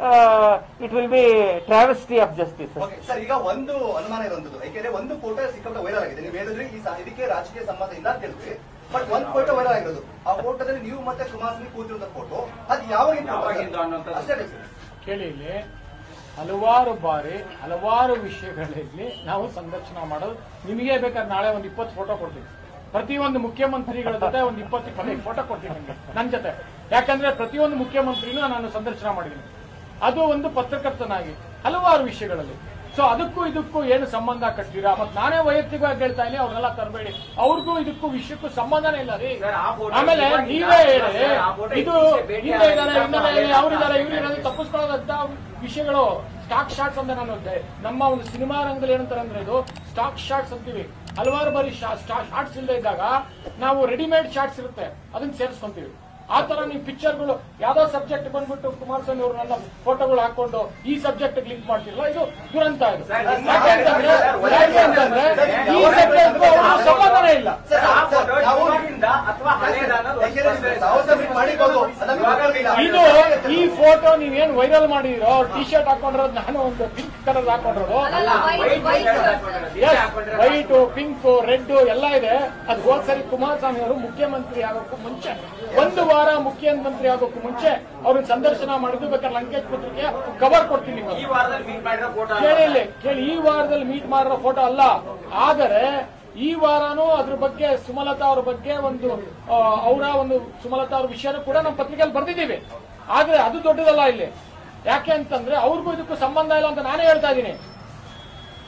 it will be travesty of justice okay sir ಈಗ ಒಂದು ಅನುಮಾನ ಇರುವಂತದ್ದು ಯಾಕೆಂದ್ರೆ ಒಂದು ಫೋಟೋ ಸಿಕ್ಕಾಪಟ್ಟೆ ವೈರಲ್ ಆಗಿದೆ ನೀವು ಹೇಳಿದ್ರಿ ಈ ಸ- ಇದಕ್ಕೆ ರಾಜಕೀಯ ಸಂಬಂಧ ಇಲ್ಲ ಅಂತ ಹೇಳಿದ್ರಿ ಬಟ್ ಒಂದು ಫೋಟೋ ವೈರಲ್ ಆಗಿರೋದು ಆ ಫೋಟೋದಲ್ಲಿ ನೀವು ಮತ್ತೆ ಕುಮಾರಸ್ವಾಮಿ ಕೂತಿರುವಂತ ಫೋಟೋ ಅದು ಯಾವಾಗಿಂದ ಯಾವಾಗಿಂದ ಅನ್ನೋಂಥದ್ದು. ಅಷ್ಟೇ ಹೇಳಿ ಸರ್. ಕೇಳಿ ಇಲ್ಲಿ ಹಲವಾರು ಬಾರಿ ಹಲವಾರು ವಿಷಯಗಳಲ್ಲಿ ನಾವು ಸಂದರ್ಶನ ಮಾಡೋದು ನಿಮಗೆ ಬೇಕಾದ್ರೆ ನಾಳೆ ಒಂದು ಇಪ್ಪತ್ತು ಫೋಟೋ ಕೊಡ್ತೀವಿ ಪ್ರತಿಯೊಂದು ಮುಖ್ಯಮಂತ್ರಿಗಳ ಜೊತೆ ಒಂದು ಇಪ್ಪತ್ತು ಇಪ್ಪತ್ತೈದು ಫೋಟೋ ಕೊಡ್ತೀನಿ ನಿಮಗೆ ನನ್ನ ಜೊತೆ ಯಾಕಂದ್ರೆ ಪ್ರತಿಯೊಂದು ಮುಖ್ಯಮಂತ್ರಿನೂ ನಾನು ಸಂದರ್ಶನ ಮಾಡಿದ್ದೀನಿ ಅದು ಒಂದು ಪತ್ರಕರ್ತನಾಗಿ ಹಲವಾರು ವಿಷಯಗಳಲ್ಲಿ ಸೊ ಅದಕ್ಕೂ ಇದಕ್ಕೂ ಏನು ಸಂಬಂಧ ಕಟ್ತೀರಾ ಮತ್ತೆ ನಾನೇ ವೈಯಕ್ತಿಕವಾಗಿ ಹೇಳ್ತಾ ಇದ್ದೀನಿ ಅವ್ರನ್ನೆಲ್ಲ ತರಬೇಡಿ ಅವ್ರಿಗೂ ಇದಕ್ಕೂ ವಿಷಯಕ್ಕೂ ಸಂಬಂಧನೇ ಇಲ್ಲ ರೀ ಸರ್, ಆ photo ಆಮೇಲೆ ಇವಾಗ ನೀವೇ ಇಲ್ಲ, ಹೇಳಿ ಸರ್, ಆ photo ಇದು ಇತ್ತೀಚೆಗೆ ಭೇಟಿ ಹಿಂದೆ ಇದ್ದಾರೆ ಆಗಿಲ್ಲ, ಹಿನ್ನೆಲೆ ಇದೆ ಅಂತ ಅವರಿದ್ದಾರೆ ಇವರು ಇರೋದು ತಪ್ಪಿಸ್ಕೊಳ್ಳೋದಂತ ವಿಷಯಗಳು ಸ್ಟಾಕ್ ಶಾಟ್ಸ್ ಅಂತ ನಾನು ದೆ- ನಮ್ಮ ಒಂದು ಸಿನಿಮಾ ರಂಗದಲ್ಲಿ ಏನಂತಾರೆ ಅಂದ್ರೆ ಇದು ಸ್ಟಾಕ್ ಶಾಟ್ಸ್ ಅಂತೀವಿ ಹಲವಾರು ಬಾರಿ ಶಾರ್ಟ್ಸ್ ಇಲ್ಲದೆ ಇದ್ದಾಗ ನಾವು ರೆಡಿಮೇಡ್ ಶಾರ್ಟ್ಸ್ ಇರುತ್ತೆ ಅದನ್ನ ಸೇರಿಸ್ಕೊಂತೀವಿ ಆ ತರ ನೀವು ಪಿಕ್ಚರ್ಗಳು ಯಾವ್ದೋ ಸಬ್ಜೆಕ್ಟ್ ಬಂದ್ಬಿಟ್ಟು ಕುಮಾರಸ್ವಾಮಿ ಅವ್ರನ್ನೆಲ್ಲ ಫೋಟೋಗಳು ಹಾಕೊಂಡು ಈ ಸಬ್ಜೆಕ್ಟ್ ಲಿಂಕ್ ಮಾಡ್ತಿರಲ್ಲ ಇದು ದುರಂತ ಇದು ಸರ್, ಯಾಕೆ ಅಂತಂದ್ರೆ ಯಾಕೆ ಅಂತಂದ್ರೆ ಈ ಸಬ್ಜೆಕ್ಟ್ ಸಂಬಂಧನೇ ಇಲ್ಲ ಸರ್, ಆ ಸರ್, photo ನಾವು- ಇವಾಗಿಂದ ಅಥವಾ ಹಳೇದ ಅನ್ನೋದು ಒಂದು ಯಾಕೆಂದ್ರೆ ಪ್ರಶ್ನೆ ಇದೆ. ಸಾವು ಸಬ್ಮಿಟ್ ಮಾಡಿರ್ಬೋದು ಅದನ್ನ ಗೊತ್ತಾಗ್ಲಿಲ್ಲ. ಇದು ಈ ಫೋಟೋ ನೀವೇನ್ ವೈರಲ್ ಮಾಡಿದಿರೋ ಟಿ ಶರ್ಟ್ ಹಾಕೊಂಡಿರೋದು ನಾನು ಒಂದು ಪಿಂಕ್ ಕಲರ್ ಹಾಕೊಂಡಿರೋದು ಅಲ್ಲ, white- White white t-shirt shirt. ಹಾಕೊಂಡಿರೋದು. ಇದಕ್ಕೆ ಹಾಕೊಂಡಿರೋದು. ವೈಟ್ ಪಿಂಕ್ ರೆಡ್ ಎಲ್ಲ ಇದೆ ಅದು ಹೋದ್ ಸರಿ ಕುಮಾರಸ್ವಾಮಿ ಅವರು ಮುಖ್ಯಮಂತ್ರಿ ಆಗೋಕ್ಕೂ ಮುಂಚೆ ಒಂದು ವಾರ ಮುಖ್ಯಮಂತ್ರಿ ಆಗೋಕ್ಕೂ ಮುಂಚೆ ಅವ್ರನ್ನ ಸಂದರ್ಶನ ಮಾಡಿದ್ದು ಬೇಕಾದ್ರೆ ಲಂಕೇಶ್ ಪತ್ರಿಕೆ ಕವರ್ ಕೊಡ್ತೀನಿ ಈ ನಿಮಗೆ ವಾರದಲ್ಲಿ ಮೀಟ್ ಮಾಡಿರೋ ಫೋಟೋ ಕೇಳಿ ಇಲ್ಲಿ ಕೇಳಿ ಈ ವಾರದಲ್ಲಿ ಮೀಟ್ ಮಾಡಿರೋ ಫೋಟೋ ಅಲ್ಲ ಆದರೆ ಈ ವಾರನೂ ಅದ್ರ ಬಗ್ಗೆ ಸುಮಲತಾ ಅವ್ರ ಬಗ್ಗೆ ಒಂದು ಆ, ಅವರ ಒಂದು ಸುಮಲತಾ ಅವ್ರ ವಿಷಯನೂ ಕೂಡ ನಮ್ಮ ಪತ್ರಿಕೆಯಲ್ಲಿ ಬರ್ದಿದ್ದೀವಿ ಆದ್ರೆ ಅದು ದೊಡ್ಡದಲ್ಲ ಇಲ್ಲಿ ಯಾಕೆ ಅಂತಂದ್ರೆ ಅವ್ರಿಗೂ ಇದಕ್ಕೂ ಸಂಬಂಧ ಇಲ್ಲ ಅಂತ ನಾನೇ ಹೇಳ್ತಾ ಇದ್ದೀನಿ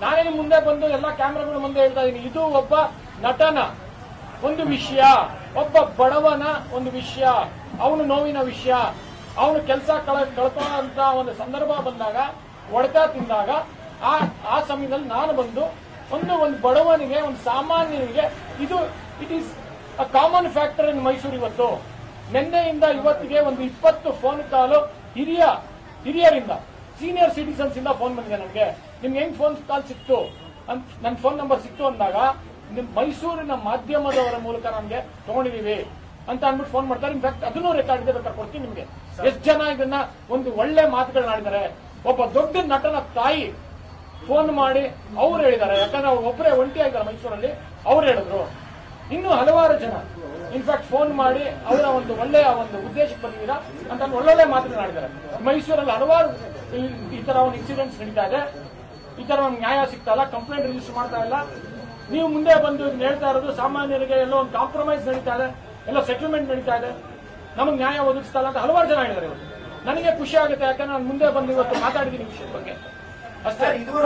ನಾನೇ ನಿಮ್ ಮುಂದೆ ಬಂದು ಎಲ್ಲ ಕ್ಯಾಮ್ರಾಗಳ ಮುಂದೆ ಹೇಳ್ತಾ ಇದ್ದೀನಿ ಇದು ಒಬ್ಬ ನಟನ ಒಂದು ವಿಷಯ ಒಬ್ಬ ಬಡವನ ಒಂದು ವಿಷಯ ಅವನು ನೋವಿನ ವಿಷಯ ಅವನು ಕೆಲಸ ಕಳ ಕಳ್ಕೊಳ್ಳೋಂತ ಒಂದು ಸಂದರ್ಭ ಬಂದಾಗ ಹೊಡೆತ ತಿಂದಾಗ ಆ ಆ ಸಮಯದಲ್ಲಿ ನಾನು ಬಂದು ಒಂದು ಒಂದು ಬಡವನಿಗೆ ಒಂದು ಸಾಮಾನ್ಯನಿಗೆ ಇದು it is a common factor in Mysuru ಇವತ್ತು ನಿನ್ನೆಯಿಂದ ಇವತ್ತಿಗೆ ಒಂದು ಇಪ್ಪತ್ತು ಫೋನ್ ಕಾಲು ಹಿರಿಯ ಹಿರಿಯರಿಂದ ಸೀನಿಯರ್ ಸಿಟಿಸನ್ಸ್ ಇಂದ ಫೋನ್ ಬಂದಿದೆ ನನಗೆ ನಿಮ್ಗೆ ಹೆಂಗ್ ಫೋನ್ ಕಾಲ್ ಸಿಕ್ತು ನನ್ನ ಫೋನ್ ನಂಬರ್ ಸಿಕ್ತು ಅಂದಾಗ ನಿಮ್ ಮೈಸೂರಿನ ಮಾಧ್ಯಮದವರ ಮೂಲಕ ನಮ್ಗೆ ತಗೊಂಡಿದೀವಿ ಅಂತ ಅಂದ್ಬಿಟ್ಟು ಫೋನ್ ಮಾಡ್ತಾರೆ ಇನ್ಫ್ಯಾಕ್ಟ್ ಅದನ್ನು ರೆಕಾರ್ಡ್ ಇದೆ ಬೇಕಾದ್ರೆ ಕೊಡ್ತೀನಿ ನಿಮ್ಗೆ ಎಷ್ಟು ಜನ ಇದನ್ನ ಒಂದು ಒಳ್ಳೆ ಮಾತುಗಳನ್ನ ಆಡಿದ್ದಾರೆ ಒಬ್ಬ ದೊಡ್ಡ ನಟನ ತಾಯಿ ಫೋನ್ ಮಾಡಿ ಅವ್ರು ಹೇಳಿದ್ದಾರೆ ಯಾಕಂದ್ರೆ ಅವ್ರು ಒಬ್ಬರೇ ಒಂಟಿಯಾಗಿದ್ದಾರೆ ಮೈಸೂರಲ್ಲಿ ಅವ್ರು ಹೇಳಿದ್ರು ಇನ್ನು ಹಲವಾರು ಜನ ಇನ್ಫ್ಯಾಕ್ಟ್ ಫೋನ್ ಮಾಡಿ ಅವರ ಒಂದು ಒಳ್ಳೆಯ ಒಂದು ಉದ್ದೇಶಕ್ಕೆ ಬಂದಿದ್ದೀರಾ ಅಂತ ಒಂದು ಒಳ್ಳೊಳ್ಳೆ ಮಾತನಾಡಿದ್ದಾರೆ ಮೈಸೂರಲ್ಲಿ ಹಲವಾರು ಈ- ಈ ತರ ಒಂದು ಇನ್ಸಿಡೆಂಟ್ಸ್ ನಡೀತಾ ಇದೆ ಈ ತರ ಒಂದು ನ್ಯಾಯ ಸಿಗ್ತಾ ಇಲ್ಲ ಕಂಪ್ಲೇಂಟ್ ರಿಜಿಸ್ಟರ್ ಮಾಡ್ತಾ ಇಲ್ಲ ನೀವು ಮುಂದೆ ಬಂದು ಇದನ್ನ ಹೇಳ್ತಾ ಇರೋದು ಸಾಮಾನ್ಯರಿಗೆ ಎಲ್ಲೋ ಒಂದು ಕಾಂಪ್ರಮೈಸ್ ನಡೀತಾ ಇದೆ ಎಲ್ಲೋ ಸೆಟಲ್ಮೆಂಟ್ ನಡೀತಾ ಇದೆ ನಮಗೆ ನ್ಯಾಯ ಒದಗಿಸ್ತಾ ಇಲ್ಲ ಅಂತ ಹಲವಾರು ಜನ ಹೇಳಿದ್ದಾರೆ ಇವತ್ತು ನನಗೆ ಖುಷಿ ಆಗುತ್ತೆ ಯಾಕಂದ್ರೆ ನಾನು ಮುಂದೆ ಬಂದು ಇವತ್ತು ಮಾತಾಡಿದ್ದೀನಿ ಈ ವಿಷಯದ ಬಗ್ಗೆ ಅಷ್ಟೇ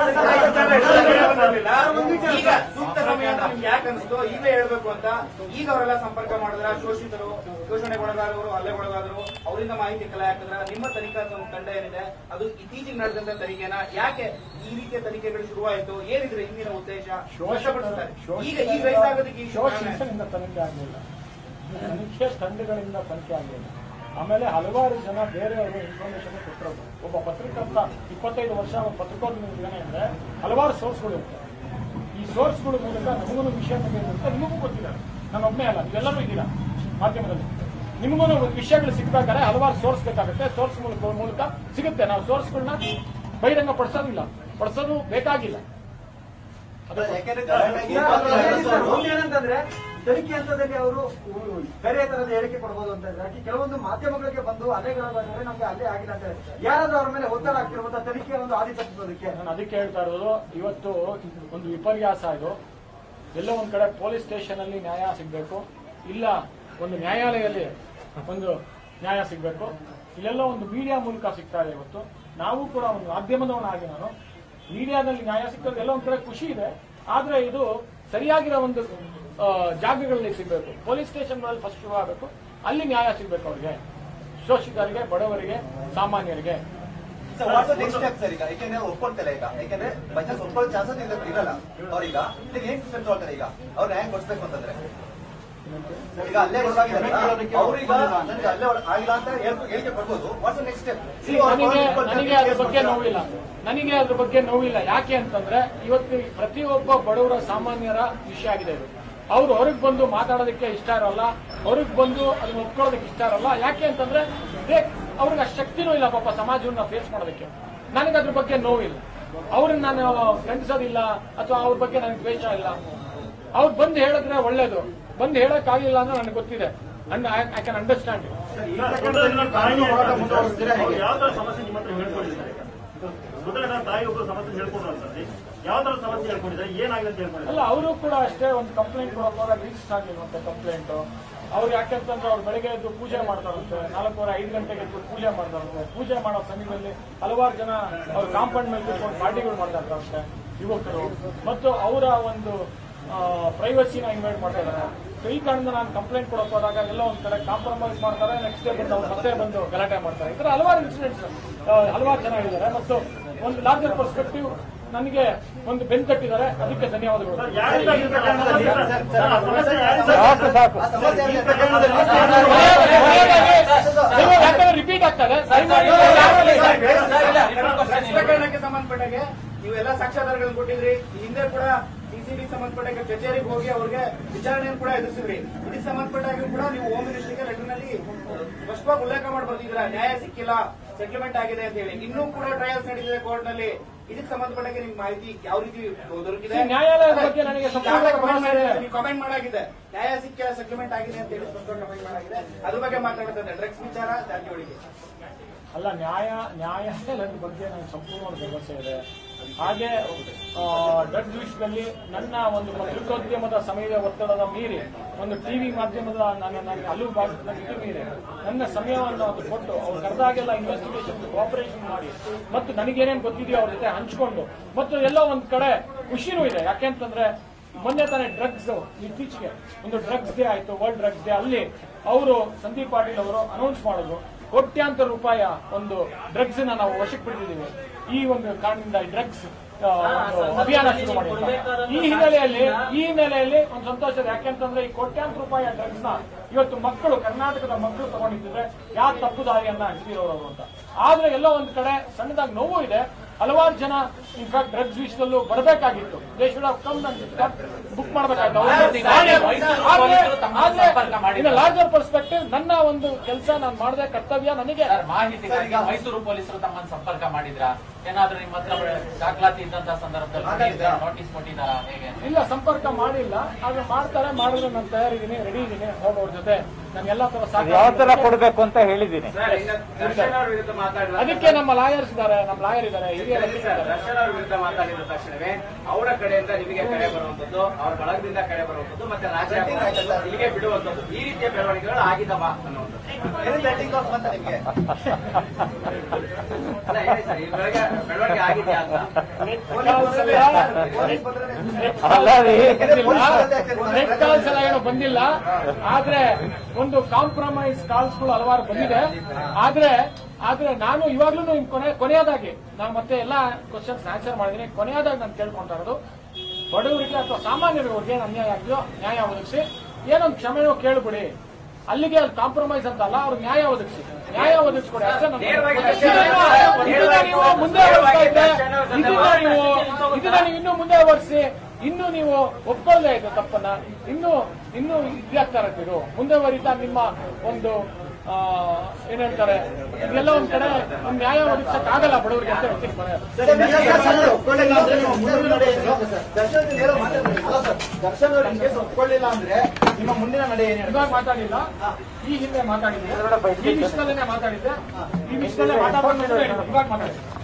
ಈಗ ಸೂಕ್ತ ಸಮಯ ಅಂತ ನಿಮ್ಗೆ ಯಾಕೆ ಅನಿಸ್ತು ಈಗಲೇ ಹೇಳ್ಬೇಕು ಅಂತ ಈಗ ಅವರೆಲ್ಲ ಸಂಪರ್ಕ ಮಾಡಿದ್ರ ಶೋಷಿತರು ಶೋಷಣೆಗೊಳಗಾದವರು ಹಲ್ಲೆಗೊಳಗಾದರು ಅವರಿಂದ ಮಾಹಿತಿ ಕಲೆ ಹಾಕಿದ್ರ ನಿಮ್ಮ ತನಿಖಾ ಸಂ- ತಂಡ ಏನಿದೆ ಅದು ಇತ್ತೀಚೆಗೆ ನಡೆದಂತ ತನಿಖೆನ ಯಾಕೆ ಈ ರೀತಿಯ ತನಿಖೆಗಳು ಶುರುವಾಯಿತು ಏನಿದ್ರೆ ಹಿಂದಿನ ಉದ್ದೇಶ ಸ್ಪಷ್ಟಪಡಿಸ್ತಾರೆ ಈಗ ಈಗ ವಯಸ್ಸಾಗೋದಕ್ಕೆ ಈ ಕಾರಣ ಏನು? ಶೋಷಿತನಿಂದ ತನಿಖೆ ಆಗಲಿಲ್ಲ ತನಿಖೆ ತಂಡಗಳಿಂದ ತನಿಖೆ ಆಗಲಿಲ್ಲ ಆಮೇಲೆ ಹಲವಾರು ಜನ ಬೇರೆಯವರು ಇನ್ಫಾರ್ಮೇಶನ್ ಕೊಟ್ಟರು ಒಬ್ಬ ಪತ್ರಿಕರ್ತ ಇಪ್ಪತ್ತೈದು ವರ್ಷ ಒಂದು ಪತ್ರಿಕೋದ್ಯಮ ಇದ್ದಾನೆ ಅಂದ್ರೆ ಹಲವಾರು ಸೋರ್ಸ್ಗಳು ಇರ್ತವೆ ಈ ಸೋರ್ಸ್ಗಳ ಮೂಲಕ ನಮಗೂ ವಿಷಯ ಅಂತ ನಿಮಗೂ ಗೊತ್ತಿಲ್ಲ ನಾನು ಒಬ್ಬನೇ ಅಲ್ಲ ನೀವೆಲ್ಲರೂ ಇದ್ದೀರಾ ಮಾಧ್ಯಮದಲ್ಲಿ ನಿಮಗೂ ಒಂದು ವಿಷಯಗಳು ಸಿಗ್ಬೇಕಾದ್ರೆ ಹಲವಾರು ಸೋರ್ಸ್ ಬೇಕಾಗುತ್ತೆ ಸೋರ್ಸ್ ಮೂಲಕ ಮೂಲಕ ಸಿಗುತ್ತೆ ನಾವು ಸೋರ್ಸ್ಗಳನ್ನ ಬಹಿರಂಗ ಪಡಿಸೋದಿಲ್ಲ ಪಡಿಸೋದು ಬೇಕಾಗಿಲ್ಲ ಅದು ಯಾಕೆಂದ್ರೆ ಒಂದೇನಂತಂದ್ರೆ ತನಿಖೆ ಹಂತದಲ್ಲಿ ಅವರು ಬೇರೆ ತರದ ಹೇಳಿಕೆ ಕೊಡಬಹುದು ಅಂತ ಇದ್ದಾರೆ ಯಾಕೆ ಕೆಲವೊಂದು ಮಾಧ್ಯಮಗಳಿಗೆ ಬಂದು ಅಲೆಗಳಾದ್ರೆ ನಮ್ಗೆ ಅಲ್ಲೇ ಆಗಿಲ್ಲ ಅಂತ ಹೇಳಿ ಯಾರಾದ್ರೂ ಅವ್ರ ಮೇಲೆ ಒತ್ತಡ ಆಗ್ತಿರುವಂತ ತನಿಖೆ ಒಂದು ಆದಿ ತಪ್ಪಿಸೋದಕ್ಕೆ ನಾನು ಅದಕ್ಕೆ ಹೇಳ್ತಾ ಇರೋದು ಇವತ್ತು ಒಂದು ವಿಪರ್ಯಾಸ ಇದು ಎಲ್ಲೋ ಒಂದ್ ಕಡೆ ಪೊಲೀಸ್ ಸ್ಟೇಷನ್ ಅಲ್ಲಿ ನ್ಯಾಯ ಸಿಗ್ಬೇಕು ಇಲ್ಲ ಒಂದು ನ್ಯಾಯಾಲಯದಲ್ಲಿ ಒಂದು ನ್ಯಾಯ ಸಿಗ್ಬೇಕು ಇಲ್ಲೆಲ್ಲೋ ಒಂದು ಮೀಡಿಯಾ ಮೂಲಕ ಸಿಗ್ತಾ ಇದೆ ಇವತ್ತು ನಾವು ಕೂಡ ಒಂದು ಮಾಧ್ಯಮದವನಾಗಿ ನಾನು ಮೀಡಿಯಾದಲ್ಲಿ ನ್ಯಾಯ ಸಿಕ್ಕೋದು ಎಲ್ಲೋ ಒಂದ್ ಕಡೆ ಖುಷಿ ಇದೆ ಆದ್ರೆ ಇದು ಸರಿಯಾಗಿರೋ ಒಂದು ಆ, ಜಾಗಗಳಲ್ಲಿ ಸಿಗ್ಬೇಕು ಪೊಲೀಸ್ ಸ್ಟೇಷನ್ಗಳಲ್ಲಿ ಫಸ್ಟ್ ಶುರು ಆಗಬೇಕು ಅಲ್ಲಿ ನ್ಯಾಯ ಸಿಗ್ಬೇಕು ಅವ್ರಿಗೆ ಶೋಷಿತರಿಗೆ ಬಡವರಿಗೆ ಸಾಮಾನ್ಯರಿಗೆ ನೆಕ್ಸ್ಟ್ ಸ್ಟೆಪ್ ಸರ್ ಈಗ ಯಾಕೆಂದ್ರೆ ಒಪ್ಕೊಳ್ತಾರೆ ಈಗ ಯಾಕೆಂದ್ರೆ ಬೈ ಚಾನ್ಸ್ ಒಪ್ಕೊಳ್ಳೋ ಚಾನ್ಸಸ್ ಇರಲ್ಲ ಅವ್ರೀಗ ಇದಕ್ಕೆ ಏನ್ ಸ್ಟೆಪ್ ತಗೊಳ್ತಾರೆ ಈಗ ಅವ್ರು ನ್ಯಾಯ ಕೊಡಿಸ್ಬೇಕು ಅಂತಂದ್ರೆ ಈಗ ಅಲ್ಲೇ ಒಳಗಾಗಿದ್ದಾರಲ್ಲ ಅವ್ರೀಗ ನನಗೆ ಅಲ್ಲೇ ಒಳ- ಆಗಿಲ್ಲ ಅಂತ ಹೇಳ್- ಹೇಳಿಕೆ ಕೊಡ್ಬೋದು ವಾಟ್ಸ್ ನೆಕ್ಸ್ಟ್ ಸ್ಟೆಪ್ See, ನನಗೆ ನನಗೆ ಅದ್ರ ಬಗ್ಗೆ ನೋವಿಲ್ಲ ನನಗೆ ಅದ್ರ ಬಗ್ಗೆ ನೋವಿಲ್ಲ ಯಾಕೆ ಅಂತಂದ್ರೆ ಇವತ್ತು ಪ್ರತಿಯೊಬ್ಬ ಬಡವರ ಸಾಮಾನ್ಯರ ವಿಷಯ ಆಗಿದೆ ಇದು ಅವ್ರು ಹೊರಗೆ ಬಂದು ಮಾತಾಡೋದಕ್ಕೆ ಇಷ್ಟ ಇರಲ್ಲ ಹೊರಗೆ ಬಂದು ಅದನ್ನ ಒಪ್ಕೊಳ್ಳೋದಕ್ಕೆ ಇಷ್ಟ ಇರಲ್ಲ ಯಾಕೆ ಅಂತಂದ್ರೆ ದೇ- ಅವ್ರಿಗೆ ಅಷ್ಟು ಶಕ್ತಿನೂ ಇಲ್ಲ ಪಾಪ ಸಮಾಜವನ್ನ ಫೇಸ್ ಮಾಡೋದಕ್ಕೆ ನನಗೆ ಅದ್ರ ಬಗ್ಗೆ ನೋವಿಲ್ಲ ಅವ್ರನ್ನ ನಾನು ಖಂಡಿಸೋದಿಲ್ಲ ಅಥವಾ ಅವ್ರ ಬಗ್ಗೆ ನನಗೆ ದ್ವೇಷ ಇಲ್ಲ ಅವ್ರು ಬಂದು ಹೇಳಿದ್ರೆ ಒಳ್ಳೇದು ಬಂದು ಹೇಳಕ್ಕಾಗಿಲ್ಲ ಅಂದ್ರೆ ನನಗೆ ಗೊತ್ತಿದೆ ಐ ಕ್ಯಾನ್ ಅಂಡರ್ಸ್ಟ್ಯಾಂಡ್ ದೊಡ್ಡಣ್ಣ ತಾಯಿ ಅವ್ರು ಯಾವ ತರ ಸಮಸ್ಯೆ ನಿಮ್ಮ ಹತ್ರ ಹೇಳ್ಕೊಂಡಿದ್ದಾರೆ ದೊಡ್ಡಣ್ಣ ತಾಯಿ ಒಬ್ಬರು ಸಮಸ್ಯೆ ಹೇಳ್ಕೊಂಡು ಅಂತಂದ್ರೆ ಯಾವ ತರ ಸಮಸ್ಯೆ ಹೇಳ್ಕೊಂಡಿದ್ದಾರೆ ಏನಾಗಿದೆ ಅಂತ ಹೇಳ್ಕೊಂಡಿದ್ದಾರೆ ಅಲ್ಲ ಅವರು ಕೂಡ ಅಷ್ಟೇ ಒಂದು ಕಂಪ್ಲೇಂಟ್ ಕೊಡೋವಾಗ ರಿಜಿಸ್ಟರ್ ಆಗಿರುವಂತೆ ಕಂಪ್ಲೇಂಟ್ ಅವ್ರು ಯಾಕೆಂತಂದ್ರೆ ಅವ್ರು ಬೆಳಗ್ಗೆ ಎದ್ದು ಪೂಜೆ ಮಾಡ್ತಾರಂತೆ ನಾಲ್ಕೂವರೆ ಐದು ಗಂಟೆಗೆ ಎದ್ದು ಪೂಜೆ ಮಾಡ್ತಾರಂತೆ ಪೂಜೆ ಮಾಡೋ ಸಮಯದಲ್ಲಿ ಹಲವಾರು ಜನ ಅವ್ರ ಕಾಂಪೌಂಡ್ ಮೇಲೆ ಕೂತ್ಕೊಂಡು ಪಾರ್ಟಿಗಳು ಮಾಡ್ತಾ ಇರ್ತಾರಂತೆ ಯುವಕರು ಮತ್ತು ಅವರ ಒಂದು ಪ್ರೈವಸಿನ ಇನ್ವೈಟ್ ಮಾಡ್ತಾ ಇದ್ದಾರೆ ಸೊ ಈ ಕಾರಣದಿಂದ ನಾನು ಕಂಪ್ಲೇಂಟ್ ಕೊಡೋಕೆ ಹೋದಾಗ ಎಲ್ಲ ಒಂದ್ ಕಡೆ ಕಾಂಪ್ರಮೈಸ್ ಮಾಡ್ತಾರೆ ನೆಕ್ಸ್ಟ್ ಡೇ ಬಂದು ಅವ್ರು ಮತ್ತೆ ಬಂದು ಗಲಾಟೆ ಮಾಡ್ತಾರೆ ಈ ತರ ಹಲವಾರು ಇನ್ಸಿಡೆಂಟ್ಸ್ ಹಲವಾರು ಜನ ಹೇಳಿದ್ದಾರೆ ಮತ್ತು ಒಂದು ಲಾರ್ಜರ್ ಪರ್ಸ್ಪೆಕ್ಟಿವ್ ನನಗೆ ಒಂದು ಬೆನ್ ತಟ್ಟಿದ್ದಾರೆ ಅದಕ್ಕೆ ಧನ್ಯವಾದಗಳು ಯಾರಿಂದ ಈ ಪ್ರಕರಣದಲ್ಲಿ ಸರ್, ಆ ಸಮಸ್ಯೆ ಯಾರಿಂದ ಸಾಕು ಸಾಕು ಆ ಸಮಸ್ಯೆ ಈ ಪ್ರಕರಣದಲ್ಲಿ ಯಾಕಂದ್ರೆ ರಿಪೀಟ್ ಆಗ್ತದೆ ಡ್ರಗ್ಸ್ ಪ್ರಕರಣಕ್ಕೆ ಸಂಬಂಧಪಟ್ಟಾಗೆ ನೀವೆಲ್ಲ ಸಾಕ್ಷ್ಯಾಧಾರಗಳನ್ನು ಕೊಟ್ಟಿದ್ರಿ ಈ ಹಿಂದೆ ಕೂಡ ಸಿಸಿಬಿ ಸಂಬಂಧಪಟ್ಟಾಗ ಕಚೇರಿಗೆ ಹೋಗಿ ಅವ್ರಿಗೆ ವಿಚಾರಣೆಯನ್ನು ಕೂಡ ಎದುರಿಸಿದ್ರಿ ಇದಕ್ಕೆ ಸಂಬಂಧಪಟ್ಟಾಗ ಕೂಡ ನೀವು ಹೋಮ್ ಮಿನಿಸ್ಟರ್ಗೆ ಲೆಟರ್ ನಲ್ಲಿ ಸ್ಪಷ್ಟವಾಗಿ ಉಲ್ಲೇಖ ಮಾಡಿ ಬರ್ತಿದ್ದೀರಾ ನ್ಯಾಯ ಸಿಕ್ಕಿಲ್ಲ ಸೆಟಲ್ಮೆಂಟ್ ಆಗಿದೆ ಅಂತ ಹೇಳಿ ಇನ್ನೂ ಕೂಡ ಟ್ರಯಲ್ಸ್ ನಡೀತಿದೆ ಕೋರ್ಟ್ ನಲ್ಲಿ ಇದಕ್ಕೆ ಸಂಬಂಧಪಟ್ಟಾಗ ನಿಮ್ಗೆ ಮಾಹಿತಿ ಯಾವ ರೀತಿ ದೊರಕಿದೆ See, ನ್ಯಾಯಾಲಯದ ಬಗ್ಗೆ ನನಗೆ ಸಂಪೂರ್ಣ ಗಮನ ಇದೆ. ಕಮೆಂಟ್ ಮಾಡಾಗಿದೆ ನ್ಯಾಯ ಸಿಕ್ಕ ಸೆಟಲ್ಮೆಂಟ್ ಆಗಿದೆ ಅಂತ ಹೇಳಿ ಸ್ಪಷ್ಟವಾಗಿ ಕಮೆಂಟ್ ಮಾಡಾಗಿದೆ ಅದ್ರ ಬಗ್ಗೆ ಮಾತಾಡ್ತಾರೆ ಡ್ರಗ್ಸ್ ವಿಚಾರ ಜಾರಕಿಹೊಳಿಗೆ ಅಲ್ಲ ನ್ಯಾಯ ನ್ಯಾಯಾಲಯದ ಬಗ್ಗೆ ನನಗೆ ಸಂಪೂರ್ಣವಾದ ಭರವಸೆ ಇದೆ ಹಾಗೆ ಡ್ರಗ್ ವಿಷಯದಲ್ಲಿ ನನ್ನ ಒಂದು ಪತ್ರಿಕೋದ್ಯಮದ ಸಮಯದ ಒತ್ತಡದ ಮೀರಿ ಒಂದು ಟಿವಿ ಮಾಧ್ಯಮದ ನನ್ನ ನನ್ನ ಹಲವು ಭಾಗದ ಮಿತಿ ಮೀರಿ ನನ್ನ ಸಮಯವನ್ನು ಒಂದು ಕೊಟ್ಟು ಅವ್ರು ಕರೆದಾಗೆಲ್ಲ ಇನ್ವೆಸ್ಟಿಗೇಷನ್ ಕೋಆಪರೇಷನ್ ಮಾಡಿ ಮತ್ತು ನನಗೇನೇನು ಗೊತ್ತಿದೆಯೋ ಅವ್ರ ಜೊತೆ ಹಂಚ್ಕೊಂಡು ಮತ್ತು ಎಲ್ಲೋ ಒಂದ್ ಕಡೆ ಖುಷಿನೂ ಇದೆ ಯಾಕೆಂತಂದ್ರೆ ಮೊನ್ನೆ ತಾನೇ ಡ್ರಗ್ಸ್ ಇತ್ತೀಚೆಗೆ ಒಂದು ಡ್ರಗ್ಸ್ ಡೇ ಆಯ್ತು ವರ್ಲ್ಡ್ ಡ್ರಗ್ಸ್ ಡೇ ಅಲ್ಲಿ ಅವರು ಸಂದೀಪ್ ಪಾಟೀಲ್ ಅವರು ಅನೌನ್ಸ್ ಮಾಡಿದ್ರು ಕೋಟ್ಯಾಂತರ ರೂಪಾಯ ಒಂದು ಡ್ರಗ್ಸ್ ನಾವು ವಶಕ್ಕೆ ಪಡೆದಿದ್ದೀವಿ ಈ ಒಂದು ಕಾರಣದಿಂದ ಡ್ರಗ್ಸ್ ಅಭಿಯಾನ ಶುರು ಮಾಡಿ ಅಂತ. ಈ ಹಿನ್ನೆಲೆಯಲ್ಲಿ ಈ ಹಿನ್ನೆಲೆಯಲ್ಲಿ ಒಂದು ಸಂತೋಷ ಇದೆ ಯಾಕೆಂತಂದ್ರೆ ಈ ಕೋಟ್ಯಾಂತರ ರೂಪಾಯಿ ಡ್ರಗ್ಸ್ ನ ಇವತ್ತು ಮಕ್ಕಳು ಕರ್ನಾಟಕದ ಮಕ್ಕಳು ತಗೊಂಡಿದ್ರೆ ಯಾವ ತಪ್ಪು ದಾರಿಯನ್ನ ಹಿಡಿದಿರೋರು ಅಂತ ಆದ್ರೆ ಎಲ್ಲೋ ಒಂದ್ ಕಡೆ ಸಣ್ಣದಾಗಿ ನೋವು ಇದೆ ಹಲವಾರು ಜನ ಇನ್ಫ್ಯಾಕ್ಟ್ ಡ್ರಗ್ಸ್ ವಿಷಯದಲ್ಲೂ ಬರಬೇಕಾಗಿತ್ತು they should have come book ಮಾಡಬೇಕಾಯ್ತು ಲಾರ್ಜರ್ ಪರ್ಸ್ಪೆಕ್ಟಿವ್ ನನ್ನ ಒಂದು ಕೆಲಸ ನಾನು ಮಾಡದೆ ಕರ್ತವ್ಯ ನನಗೆ ಮಾಹಿತಿಗಾಗಿ ಮೈಸೂರು ಪೊಲೀಸರು ತಮ್ಮನ್ನು ಸಂಪರ್ಕ ಮಾಡಿದ್ರ ಏನಾದ್ರೂ ನಿಮ್ಮ ಹತ್ರ ದಾಖಲಾತಿ ಇದ್ದಂತಹ ಸಂದರ್ಭದಲ್ಲಿ ನೋಟಿಸ್ ಕೊಟ್ಟಿದ್ದಾರಾ ಹೇಗೆ ಇಲ್ಲ ಸಂಪರ್ಕ ಮಾಡಿಲ್ಲ ಆದ್ರೆ ಮಾಡ್ತಾರೆ ಮಾಡಿದ್ರೆ ನಾನು ತಯಾರಿದ್ದೀನಿ ರೆಡಿ ಇದ್ದೀನಿ ಹೋಗೋರ್ ಜೊತೆ ನಾನು ಎಲ್ಲಾ ತರ ಅದು ಯಾವ ತರ ಸಾಕು ಕೊಡ್ಬೇಕು ಅಂತ ಹೇಳಿದ್ದೀನಿ ಸರ್ ಈಗ ದರ್ಶನ್ ಅವ್ರ ವಿರುದ್ಧ ಮಾತಾಡಿದ ಅದಕ್ಕೆ ನಮ್ಮ ಲಾಯರ್ಸ್ ಇದ್ದಾರೆ ನಮ್ಮ ಲಾಯರ್ ಇದ್ದಾರೆ ಹಿರಿಯ ಸರಿ ಸರ್ ದರ್ಶನ್ ಅವ್ರ ವಿರುದ್ಧ ಮಾತಾಡಿದ ತಕ್ಷಣವೇ ಅವರ ಕಡೆಯಿಂದ ನಿಮಗೆ ಕರೆ ಬರುವಂತದ್ದು ಅವ್ರ ಬಳಗದಿಂದ ಕರೆ ಬರುವಂತದ್ದು ಮತ್ತೆ ರಾಜ್ಯ ಇಲ್ಲಿಗೆ ಬಿಡುವಂತದ್ದು ಈ ರೀತಿಯ ಬೆಳವಣಿಗೆಗಳು ಆಗಿದವ ಅನ್ನುವಂಥದ್ದು ಏನೇನ್ ಬ್ಯಾಟಿಂಗ್ ಕಾಸ್ ಬಂತ ನಿಮ್ಗೆ ಅಲ್ಲ ಹೇಳಿ ಸರ್ ಈ ಬೆಳಗ್ಗೆ ಬೆಳವಣಿಗೆ ಆಗಿದೆಯಾ ಅಂತ ಅಲ್ಲ ರೀ ರೆಡ್ ಕಾಲ್ಸ್ ಎಲ್ಲ ಏನೋ ಬಂದಿಲ್ಲ ಆದ್ರೆ ಒಂದು ಕಾಂಪ್ರಮೈಸ್ ಕಾಲ್ಸ್ಗಳು ಹಲವಾರು ಬಂದಿದೆ ಆದ್ರೆ ಆದ್ರೆ ನಾನು ಇವಾಗ್ಲೂ ಕೊನೆ ಕೊನೆಯದಾಗಿ ನಾನು ಮತ್ತೆ ಎಲ್ಲಾ ಕ್ವಶನ್ಸ್ ಆನ್ಸರ್ ಮಾಡಿದ್ದೀನಿ ಕೊನೆಯದಾಗಿ ನಾನು ಕೇಳ್ಕೊಂತಾ ಇರೋದು ಬಡವರಿಗೆ ಅಥವಾ ಸಾಮಾನ್ಯರಿಗೆ ಅವ್ರಿಗೆ ಏನು ಅನ್ಯಾಯ ಆಗಿದೆಯೋ ನ್ಯಾಯ ಒದಗಿಸಿ ಏನೊಂದು ಕ್ಷಮೆನೋ ಕೇಳ್ಬಿಡಿ ಅಲ್ಲಿಗೆ ಅಲ್ಲಿ ಕಾಂಪ್ರಮೈಸ್ ಅಂತ ಅಲ್ಲ ಅವ್ರಿಗೆ ನ್ಯಾಯ ಒದಗಿಸಿ ನ್ಯಾಯ ಒದಗಿಸ್ಕೊಡಿ ಅಷ್ಟೇ ನನ್ನ- ನೇರವಾಗಿ ಇದನ್ನ- ಇದನ್ನ ನೀವು ಮುಂದೆ ವರ್ಸ್ತಾ ಇದ್ರೆ ಇದನ್ನ ನೀವು ಇದನ್ನ ನೀವು ಇನ್ನೂ ಮುಂದೆ ವರ್ಸಿ ಇನ್ನು ನೀವು ಒಪ್ಕೊಳ್ಳದೆ ಇದೆ ತಪ್ಪನ್ನ ಇನ್ನು ಇನ್ನು ಇದಾಗ್ತಾರೆ ಇದು ಮುಂದೆ ವರಿತಾ ನಿಮ್ಮ ಒಂದು ಆ, ಏನ್ ಹೇಳ್ತಾರೆ ಇದೆಲ್ಲ ಒಂದ್ ಕಡೆ ಒಂದ್ ನ್ಯಾಯ ಒದಗಿಸಕ್ ಆಗಲ್ಲ ಬಡವರಿಗೆ ಅಂತ ಹೇಳ್ತೀನಿ ಕೊನೆಯಲ್ಲಿ. ಒಪ್ಕೊಳ್ಳಿಲ್ಲ ಅಂದ್ರೆ ನಿಮ್ಮ ಮುಂದಿನ ನಡೆ ಏನು? ದರ್ಶನ್ ಅವ್ರು ಏನೋ ಮಾತಾಡ್ತಾರೆ. ಅಲ್ಲ ಸರ್ ದರ್ಶನ್ ಅವ್ರು in case ಒಪ್ಕೊಳ್ಳಿಲ್ಲ ಅಂದ್ರೆ ನಿಮ್ಮ ಮುಂದಿನ ನಡೆ ಏನು ಹೇಳಿ ಇವಾಗ ಮಾತಾಡಿಲ್ಲ ಈ ಹಿಂದೆ ಮಾತಾಡಿದ್ದೆ ಈ ವಿಷಯದಲ್ಲೇ ಮಾತಾಡಿದ್ದೆ ಈ ವಿಷಯದಲ್ಲೇ ಮಾತಾಡ್ಕೊಂಡು ಇವಾಗ ಮಾತಾಡಿದ್ದೆ